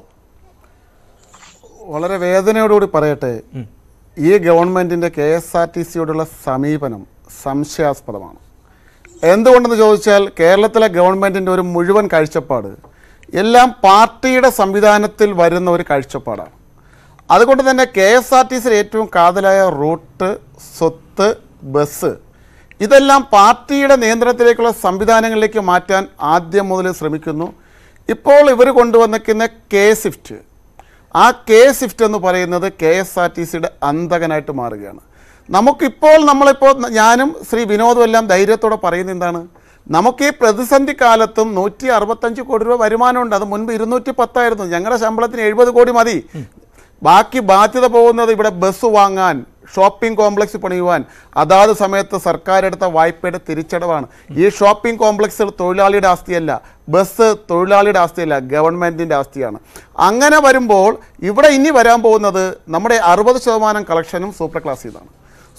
വളരെ വേദനയോടുകൂടി പറയട്ടെ ഈ ഗവൺമെൻറ്റിൻ്റെ കെ എസ് ആർ ടി സിയോടുള്ള സമീപനം സംശയാസ്പദമാണ് എന്തുകൊണ്ടെന്ന് ചോദിച്ചാൽ കേരളത്തിലെ ഗവൺമെൻറ്റിൻ്റെ ഒരു മുഴുവൻ കാഴ്ചപ്പാട് എല്ലാം പാർട്ടിയുടെ സംവിധാനത്തിൽ വരുന്ന ഒരു കാഴ്ചപ്പാടാണ് അതുകൊണ്ട് തന്നെ കെ എസ് ആർ ടി സിയിൽ ഏറ്റവും കാതലായ റൂട്ട് സ്വത്ത് ബസ് ഇതെല്ലാം പാർട്ടിയുടെ നിയന്ത്രണത്തിലേക്കുള്ള സംവിധാനങ്ങളിലേക്ക് മാറ്റാൻ ആദ്യം മുതൽ ശ്രമിക്കുന്നു ഇപ്പോൾ ഇവർ കൊണ്ടുവന്നിരിക്കുന്ന കെ സ്വിഫ്റ്റ് ആ കെ സ്വിഫ്റ്റ് എന്ന് പറയുന്നത് കെ എസ് ആർ ടി സിയുടെ അന്തകനായിട്ട് മാറുകയാണ് നമുക്കിപ്പോൾ നമ്മളിപ്പോൾ ഞാനും ശ്രീ വിനോദും എല്ലാം ധൈര്യത്തോടെ പറയുന്നത് എന്താണ് നമുക്ക് ഈ പ്രതിസന്ധി കാലത്തും നൂറ്റി അറുപത്തഞ്ച് കോടി രൂപ വരുമാനമുണ്ട് അത് മുൻപ് ഇരുന്നൂറ്റി പത്തായിരുന്നു ഞങ്ങളുടെ ശമ്പളത്തിന് എഴുപത് കോടി മതി ബാക്കി ബാധ്യത പോകുന്നത് ഇവിടെ ബസ് വാങ്ങാൻ ഷോപ്പിംഗ് കോംപ്ലക്സ് പണിയുവാൻ അതാത് സമയത്ത് സർക്കാർ എടുത്ത വായ്പയുടെ തിരിച്ചടവാണ് ഈ ഷോപ്പിംഗ് കോംപ്ലക്സ് തൊഴിലാളിയുടെ ആസ്തിയല്ല ബസ് തൊഴിലാളിയുടെ ആസ്തിയല്ല ഗവൺമെൻറ്റിൻ്റെ ആസ്തിയാണ് അങ്ങനെ വരുമ്പോൾ ഇവിടെ ഇനി വരാൻ പോകുന്നത് നമ്മുടെ അറുപത് ശതമാനം കളക്ഷനും സൂപ്പർ ക്ലാസ്സിൽ നിന്നാണ്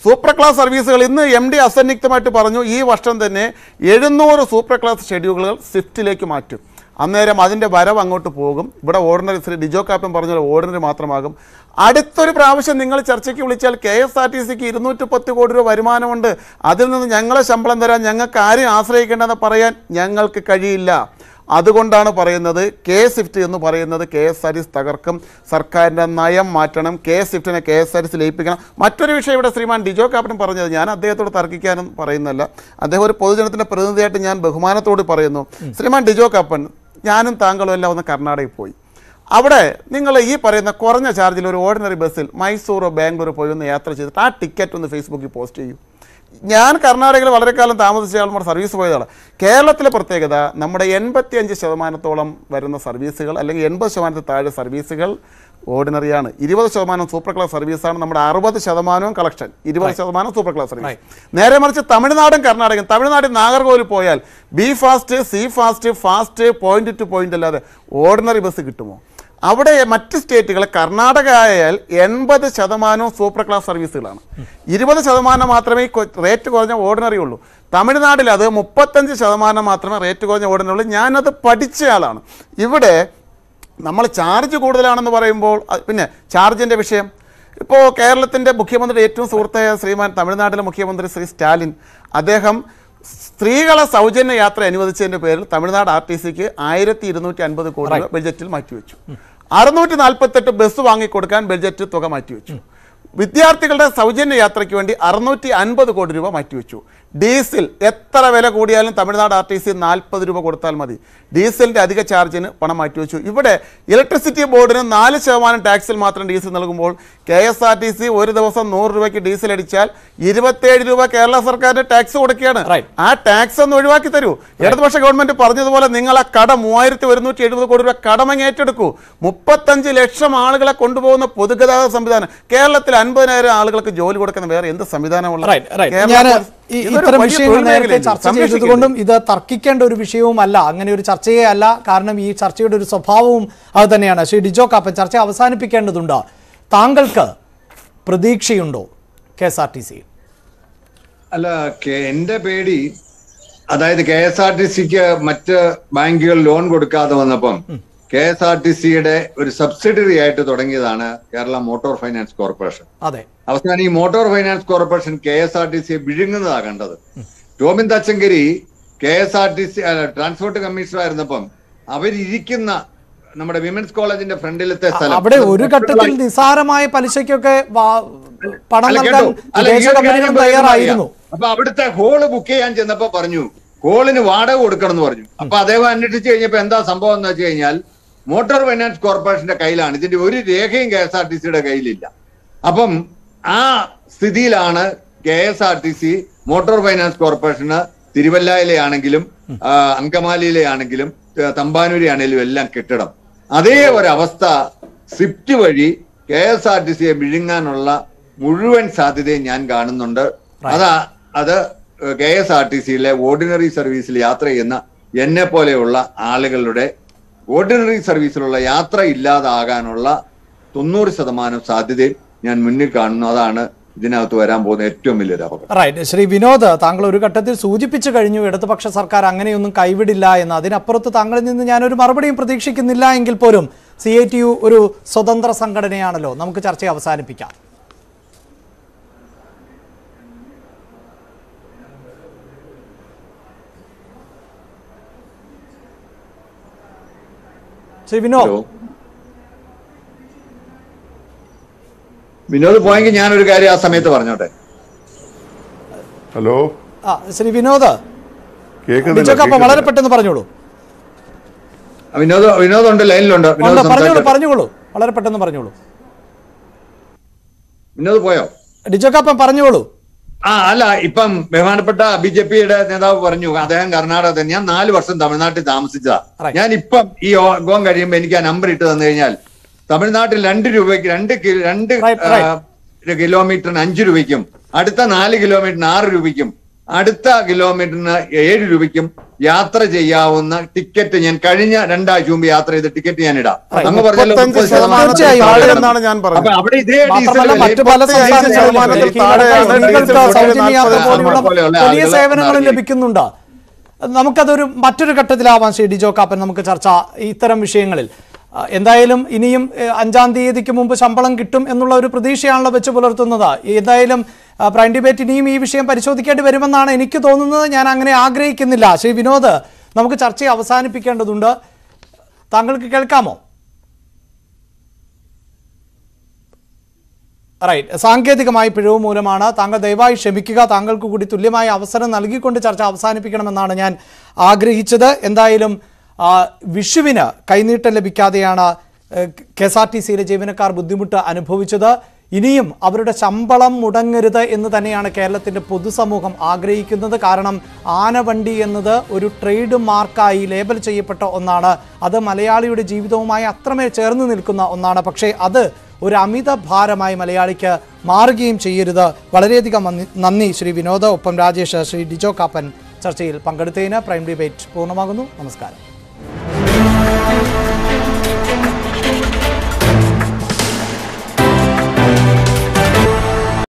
സൂപ്പർ ക്ലാസ് സർവീസുകൾ ഇന്ന് എം ഡി അസന്നിഗ്ധമായിട്ട് പറഞ്ഞു ഈ വർഷം തന്നെ എഴുന്നൂറ് സൂപ്പർ ക്ലാസ് ഷെഡ്യൂളുകൾ സ്വിഫ്റ്റിലേക്ക് മാറ്റും അന്നേരം അതിൻ്റെ വരവ് അങ്ങോട്ട് പോകും ഇവിടെ ഓർഡിനറി ശ്രീ ഡിജോ കാപ്പൻ പറഞ്ഞ പോലെ ഓർഡിനറി മാത്രമാകും അടുത്തൊരു പ്രാവശ്യം നിങ്ങൾ ചർച്ചയ്ക്ക് വിളിച്ചാൽ കെ എസ് ആർ ടി സിക്ക് ഇരുന്നൂറ്റി പത്ത് കോടി രൂപ വരുമാനമുണ്ട് അതിൽ നിന്ന് ഞങ്ങളെ ശമ്പളം തരാൻ ഞങ്ങൾക്ക് ആരെയും ആശ്രയിക്കേണ്ടെന്ന് പറയാൻ ഞങ്ങൾക്ക് കഴിയില്ല അതുകൊണ്ടാണ് പറയുന്നത് കെ സ്വിഫ്റ്റ് എന്ന് പറയുന്നത് K S R T C തകർക്കും സർക്കാരിൻ്റെ നയം മാറ്റണം കെ സ്വിഫ്റ്റിനെ K S R T C ലയിപ്പിക്കണം മറ്റൊരു വിഷയം ഇവിടെ ശ്രീമാൻ ഡിജോ കാപ്പൻ പറഞ്ഞത് ഞാൻ അദ്ദേഹത്തോട് തർക്കിക്കാനും പറയുന്നല്ല അദ്ദേഹം ഒരു പൊതുജനത്തിൻ്റെ പ്രതിനിധിയായിട്ട് ഞാൻ ബഹുമാനത്തോട് പറയുന്നു ശ്രീമാൻ ഡിജോ കാപ്പൻ ഞാനും താങ്കളും എല്ലാം ഒന്ന് കർണാടകയിൽ പോയി അവിടെ നിങ്ങൾ ഈ പറയുന്ന കുറഞ്ഞ ചാർജിൽ ഒരു ഓർഡിനറി ബസ്സിൽ മൈസൂറോ ബാംഗ്ലൂരോ പോയി ഒന്ന് യാത്ര ചെയ്തിട്ട് ആ ടിക്കറ്റ് ഒന്ന് ഫേസ്ബുക്കിൽ പോസ്റ്റ് ചെയ്യൂ ഞാൻ കർണാടകയിൽ വളരെ കാലം താമസിച്ച ആളുമാർ സർവീസ് പോയതാണ് കേരളത്തിലെ പ്രത്യേകത നമ്മുടെ എൺപത്തിയഞ്ച് ശതമാനത്തോളം വരുന്ന സർവീസുകൾ അല്ലെങ്കിൽ എൺപത് ശതമാനത്തിൽ താഴെ സർവീസുകൾ ഓർഡിനറിയാണ് ഇരുപത് ശതമാനം സൂപ്പർ ക്ലാസ് സർവീസാണ് നമ്മുടെ അറുപത് ശതമാനവും കളക്ഷൻ ഇരുപത് ശതമാനം സൂപ്പർ ക്ലാസ് സർവീസ് നേരെ മറിച്ച് തമിഴ്നാടും കർണാടകയും തമിഴ്നാട് നാഗർകോവിൽ പോയാൽ B fast C fast fast point to point അല്ലാതെ ഓർഡിനറി ബസ് കിട്ടുമോ അവിടെ മറ്റ് സ്റ്റേറ്റുകൾ കർണാടക ആയാൽ എൺപത് ശതമാനവും സൂപ്പർ ക്ലാസ് സർവീസുകളാണ് ഇരുപത് ശതമാനം മാത്രമേ ഈ കൊ- റേറ്റ് കുറഞ്ഞ ഓർഡിനറി ഉള്ളൂ തമിഴ്നാട്ടിൽ അത് മുപ്പത്തഞ്ച് ശതമാനം മാത്രമേ റേറ്റ് കുറഞ്ഞ ഓർഡിനറി ഉള്ളൂ ഞാനത് പഠിച്ച ആളാണ് ഇവിടെ നമ്മൾ ചാർജ് കൂടുതലാണെന്ന് പറയുമ്പോൾ അത് പിന്നെ ചാർജിൻ്റെ വിഷയം ഇപ്പോൾ കേരളത്തിൻ്റെ മുഖ്യമന്ത്രി ഏറ്റവും സുഹൃത്തായ ശ്രീമാൻ തമിഴ്നാട്ടിലെ മുഖ്യമന്ത്രി ശ്രീ സ്റ്റാലിൻ അദ്ദേഹം സ്ത്രീകളെ സൗജന്യ യാത്ര അനുവദിച്ചതിൻ്റെ പേരിൽ തമിഴ്നാട് ആർ ടി സിക്ക് ആയിരത്തി ഇരുന്നൂറ്റി അൻപത് കോടി രൂപ ബഡ്ജറ്റിൽ മാറ്റിവെച്ചു അറുന്നൂറ്റി നാൽപ്പത്തെട്ട് ബസ് വാങ്ങിക്കൊടുക്കാൻ ബഡ്ജറ്റ് തുക മാറ്റിവെച്ചു വിദ്യാർത്ഥികളുടെ സൗജന്യ യാത്രയ്ക്ക് വേണ്ടി അറുന്നൂറ്റി അൻപത് കോടി രൂപ മാറ്റിവെച്ചു ഡീസൽ എത്ര വില കൂടിയാലും തമിഴ്നാട് ആർ ടി സി നാൽപ്പത് രൂപ കൊടുത്താൽ മതി ഡീസലിൻ്റെ അധിക ചാർജിന് പണം മാറ്റിവെച്ചു ഇവിടെ ഇലക്ട്രിസിറ്റി ബോർഡിന് നാല് ശതമാനം ടാക്സിൽ മാത്രം ഡീസൽ നൽകുമ്പോൾ K S R T C ഒരു ദിവസം നൂറ് രൂപയ്ക്ക് ഡീസൽ അടിച്ചാൽ ഇരുപത്തേഴ് രൂപ കേരള സർക്കാരിന് ടാക്സ് കൊടുക്കുകയാണ് Right. ആ ടാക്സ് ഒന്ന് ഒഴിവാക്കി തരൂ ഇടതുപക്ഷ ഗവൺമെന്റ് പറഞ്ഞതുപോലെ നിങ്ങൾ ആ കടം മൂവായിരത്തി ഒരുന്നൂറ്റി എഴുപത് കോടി രൂപ കടമങ്ങ് ഏറ്റെടുക്കൂ മുപ്പത്തഞ്ച് ലക്ഷം ആളുകളെ കൊണ്ടുപോകുന്ന പൊതുഗതാഗത സംവിധാനം കേരളത്തിൽ അൻപതിനായിരം ആളുകൾക്ക് ജോലി കൊടുക്കുന്ന വേറെ എന്ത് സംവിധാനമുള്ള റൈറ്റ് റൈറ്റ് കേരള ഞാൻ പോലീസ് ഈ ഇതൊരു ഇത്തരം വലിയ വിഷയങ്ങൾ തൊഴിൽ നേരത്തെ മേഖലയല്ലേ? ചർച്ച സംരക്ഷിക്കണ്ടേ? ചെയ്തതുകൊണ്ടും ഇത് തർക്കിക്കേണ്ട ഒരു വിഷയവുമല്ല അങ്ങനെ ഒരു ചർച്ചയേ അല്ല കാരണം ഈ ചർച്ചയുടെ ഒരു സ്വഭാവവും അത് തന്നെയാണ് ശ്രീ ഡിജോ കാപ്പൻ ചർച്ച അവസാനിപ്പിക്കേണ്ടതുണ്ട് താങ്കൾക്ക് പ്രതീക്ഷയുണ്ടോ K S R T C അല്ല കെ- എന്റെ പേടി അതായത് കെ എസ് ആർ ടി സിക്ക് മറ്റ് ബാങ്കുകൾ ലോൺ കൊടുക്കാതെ വന്നപ്പം കെ എസ് ആർ ടി സിയുടെ ഒരു സബ്സിഡറി ആയിട്ട് തുടങ്ങിയതാണ് കേരള മോട്ടോർ ഫൈനാൻസ് കോർപ്പറേഷൻ അതെ അവസാനം ഈ motor finance corporation K S R T സിയെ വിഴുങ്ങുന്നതാ കണ്ടത് Tomin Thachankary K S R T C transport commissioner ആയിരുന്നപ്പം അവരിയ്ക്കുന്ന നമ്മുടെ വിമൻസ് കോളേജിന്റെ ഫ്രണ്ടിലത്തെ സ്ഥലം അവിടെ ഒരു ഘട്ടത്തിൽ നിസാരമായ പലിശയ്ക്കൊക്കെ വാ- പണം അല്ല, നൽകാൻ കേട്ടോ. അല്ല, ഈ വിദേശ ഒരു കമ്പനികൾ കാര്യം തയ്യാറായിരുന്നു പറയാം. അപ്പൊ അവിടുത്തെ ഹോള് ബുക്ക് ചെയ്യാൻ ചെന്നപ്പോ പറഞ്ഞു ഹോളിന് വാടക കൊടുക്കണം എന്ന് പറഞ്ഞു അപ്പൊ അദ്ദേഹം അന്വേഷിച്ച് കഴിഞ്ഞപ്പോ എന്താ സംഭവം എന്ന് വെച്ച് കഴിഞ്ഞാൽ മോട്ടോർ ഫൈനാൻസ് കോർപ്പറേഷന്റെ കയ്യിലാണ് ഇതിന്റെ ഒരു രേഖയും കെ എസ് ആർ ടി സിയുടെ കയ്യിലില്ല അപ്പം ആ സ്ഥിതിയിലാണ് K S R T C motor finance കോർപ്പറേഷന് തിരുവല്ലയിലെ ആണെങ്കിലും ആ, അങ്കമാലിയിലെ ആണെങ്കിലും ആ, തമ്പാനൂരി ആണെങ്കിലും എല്ലാം കെട്ടിടം അതേ ഒരവസ്ഥ സ്വിഫ്റ്റ് വഴി കെ എസ് ആർ ടി സിയെ വിഴുങ്ങാനുള്ള മുഴുവൻ സാധ്യതയും ഞാൻ കാണുന്നുണ്ട് അതാ അത് കെ എസ് ആർ ടി സിയിലെ ഓർഡിനറി സർവീസിൽ യാത്ര ചെയ്യുന്ന എന്നെ പോലെയുള്ള ആളുകളുടെ ഓർഡിനറി സർവീസിലുള്ള യാത്ര ഇല്ലാതാകാനുള്ള തൊണ്ണൂറ് ശതമാനം സാധ്യതയും ഞാൻ മുന്നിൽ കാണുന്നു അതാണ് ഇതിനകത്ത് വരാൻ പോകുന്ന ഏറ്റവും വലിയൊരു അപകടം റൈറ്റ് ശ്രീ വിനോദ് താങ്കൾ ഒരു ഘട്ടത്തിൽ സൂചിപ്പിച്ചു കഴിഞ്ഞു ഇടതുപക്ഷ സർക്കാർ അങ്ങനെയൊന്നും കൈവിടില്ല എന്ന് അതിനപ്പുറത്ത് താങ്കളിൽ നിന്ന് ഞാനൊരു മറുപടിയും പ്രതീക്ഷിക്കുന്നില്ല എങ്കിൽ പോലും സി ഐ ടി യു ഒരു സ്വതന്ത്ര സംഘടനയാണല്ലോ നമുക്ക് ചർച്ച അവസാനിപ്പിക്കാം ശ്രീ വിനോദ് ഹലോ വിനോദ് പോയെങ്കിൽ ഞാനൊരു കാര്യം ആ സമയത്ത് പറഞ്ഞോട്ടെ ഹലോ ആ ശ്രീ വിനോദ് കേൾക്കുന്നില്ല ഡിജോക്കപ്പം വളരെ കേൾക്കുന്നില്ല. പെട്ടെന്ന് പറഞ്ഞോളൂ വിനോദ് വിനോദ് ഉണ്ട് ലൈനിലുണ്ട് വിനോദ് ഉണ്ട്, പറഞ്ഞോളൂ സംസാരിച്ചോട്ടെ. പറഞ്ഞോളൂ വളരെ പെട്ടെന്ന് പറഞ്ഞോളൂ വിനോദ് പോയോ ഡിജോക്കപ്പം പറഞ്ഞോളൂ ആ അല്ല ഇപ്പം ബഹുമാനപ്പെട്ട ബി ജെ പിയുടെ നേതാവ് പറഞ്ഞു അദ്ദേഹം കർണാടക ഞാൻ നാല് വർഷം തമിഴ്നാട്ടിൽ താമസിച്ചതാ Right. ഞാൻ ഇപ്പം ഈ യോഗം കഴിയുമ്പോ എനിക്ക് ആ നമ്പർ ഇട്ട് തന്നു കഴിഞ്ഞാൽ തമിഴ്നാട്ടിൽ രണ്ട് രൂപയ്ക്ക് രണ്ട് കി- രണ്ട് Right, right. ആ, കിലോമീറ്ററിന് അഞ്ച് രൂപയ്ക്കും അടുത്ത നാല് കിലോമീറ്ററിന് ആറ് രൂപയ്ക്കും അടുത്ത കിലോമീറ്ററിന് ഏഴ് രൂപയ്ക്കും യാത്ര ചെയ്യാവുന്ന ടിക്കറ്റ് ഞാൻ കഴിഞ്ഞ രണ്ടാഴ്ച മുമ്പ് യാത്ര ചെയ്ത ടിക്കറ്റ് ഞാൻ ഇടാം അങ്ങ് പറഞ്ഞല്ലോ മുപ്പത്തഞ്ച് മുപ്പത് ശതമാനത്തിൽ തീർച്ചയായും. താഴെ എന്നാണ് ഞാൻ അപ്പൊ പറഞ്ഞത് അവിടെ ഇതേ മാത്രമല്ല ഡീസൽ മറ്റു പല മുപ്പത്തി അഞ്ച് സംസ്ഥാനങ്ങളിലും ശതമാനത്തിൽ ഡൽഹിയിലടക്കം താഴെയാണ് സ്ത്രീകൾക്ക് ഡീസൽ സൗജന്യ യാത്ര നാൽപ്പത് പോലെയുള്ള പോലെയുള്ള വലിയ ആളുകൾ സേവനങ്ങളും മാർഗം ലഭിക്കുന്നുണ്ട് നമുക്കതൊരു മറ്റൊരു ഘട്ടത്തിലാവാം ശ്രീ ഡിജോ കാപ്പൻ നമുക്ക് ചർച്ച ഇത്തരം വിഷയങ്ങളിൽ ആ, എന്തായാലും ഇനിയും ഏ, അഞ്ചാം തീയതിക്ക് മുമ്പ് ശമ്പളം കിട്ടും എന്നുള്ള ഒരു പ്രതീക്ഷയാണല്ലോ വെച്ച് പുലർത്തുന്നത് എന്തായാലും ആ, പ്രൈം ഡിബേറ്റ് ഇനിയും ഈ വിഷയം പരിശോധിക്കേണ്ടി വരുമെന്നാണ് എനിക്ക് തോന്നുന്നത് ഞാൻ അങ്ങനെ ആഗ്രഹിക്കുന്നില്ല ശ്രീ വിനോദ് നമുക്ക് ചർച്ച അവസാനിപ്പിക്കേണ്ടതുണ്ട് താങ്കൾക്ക് കേൾക്കാമോ റൈറ്റ് സാങ്കേതികമായ പിഴവ് മൂലമാണ് താങ്കൾ ദയവായി ക്ഷമിക്കുക താങ്കൾക്ക് കൂടി തുല്യമായ അവസരം നൽകിക്കൊണ്ട് ചർച്ച അവസാനിപ്പിക്കണമെന്നാണ് ഞാൻ ആഗ്രഹിച്ചത് എന്തായാലും ആ, വിഷുവിന് കൈനീട്ടം ലഭിക്കാതെയാണ് കെ എസ് ആർ ടി സിയിലെ ജീവനക്കാർ ബുദ്ധിമുട്ട് അനുഭവിച്ചത് ഇനിയും അവരുടെ ശമ്പളം മുടങ്ങരുത് എന്ന് തന്നെയാണ് കേരളത്തിൻ്റെ പൊതുസമൂഹം ആഗ്രഹിക്കുന്നത് കാരണം ആനവണ്ടി എന്നത് ഒരു ട്രേഡ് മാർക്കായി ലേബൽ ചെയ്യപ്പെട്ട ഒന്നാണ് അത് മലയാളിയുടെ ജീവിതവുമായി അത്രമേൽ ചേർന്ന് നിൽക്കുന്ന ഒന്നാണ് പക്ഷേ അത് ഒരു അമിത ഭാരമായി മലയാളിക്ക് മാറുകയും ചെയ്യരുത് വളരെയധികം നന്ദി- നന്ദി ശ്രീ വിനോദ് ഒപ്പം രാജേഷ് ശ്രീ ഡിജോ കാപ്പൻ ചർച്ചയിൽ പങ്കെടുത്തതിന് പ്രൈം ഡിബേറ്റ് പൂർണ്ണമാകുന്നു നമസ്കാരം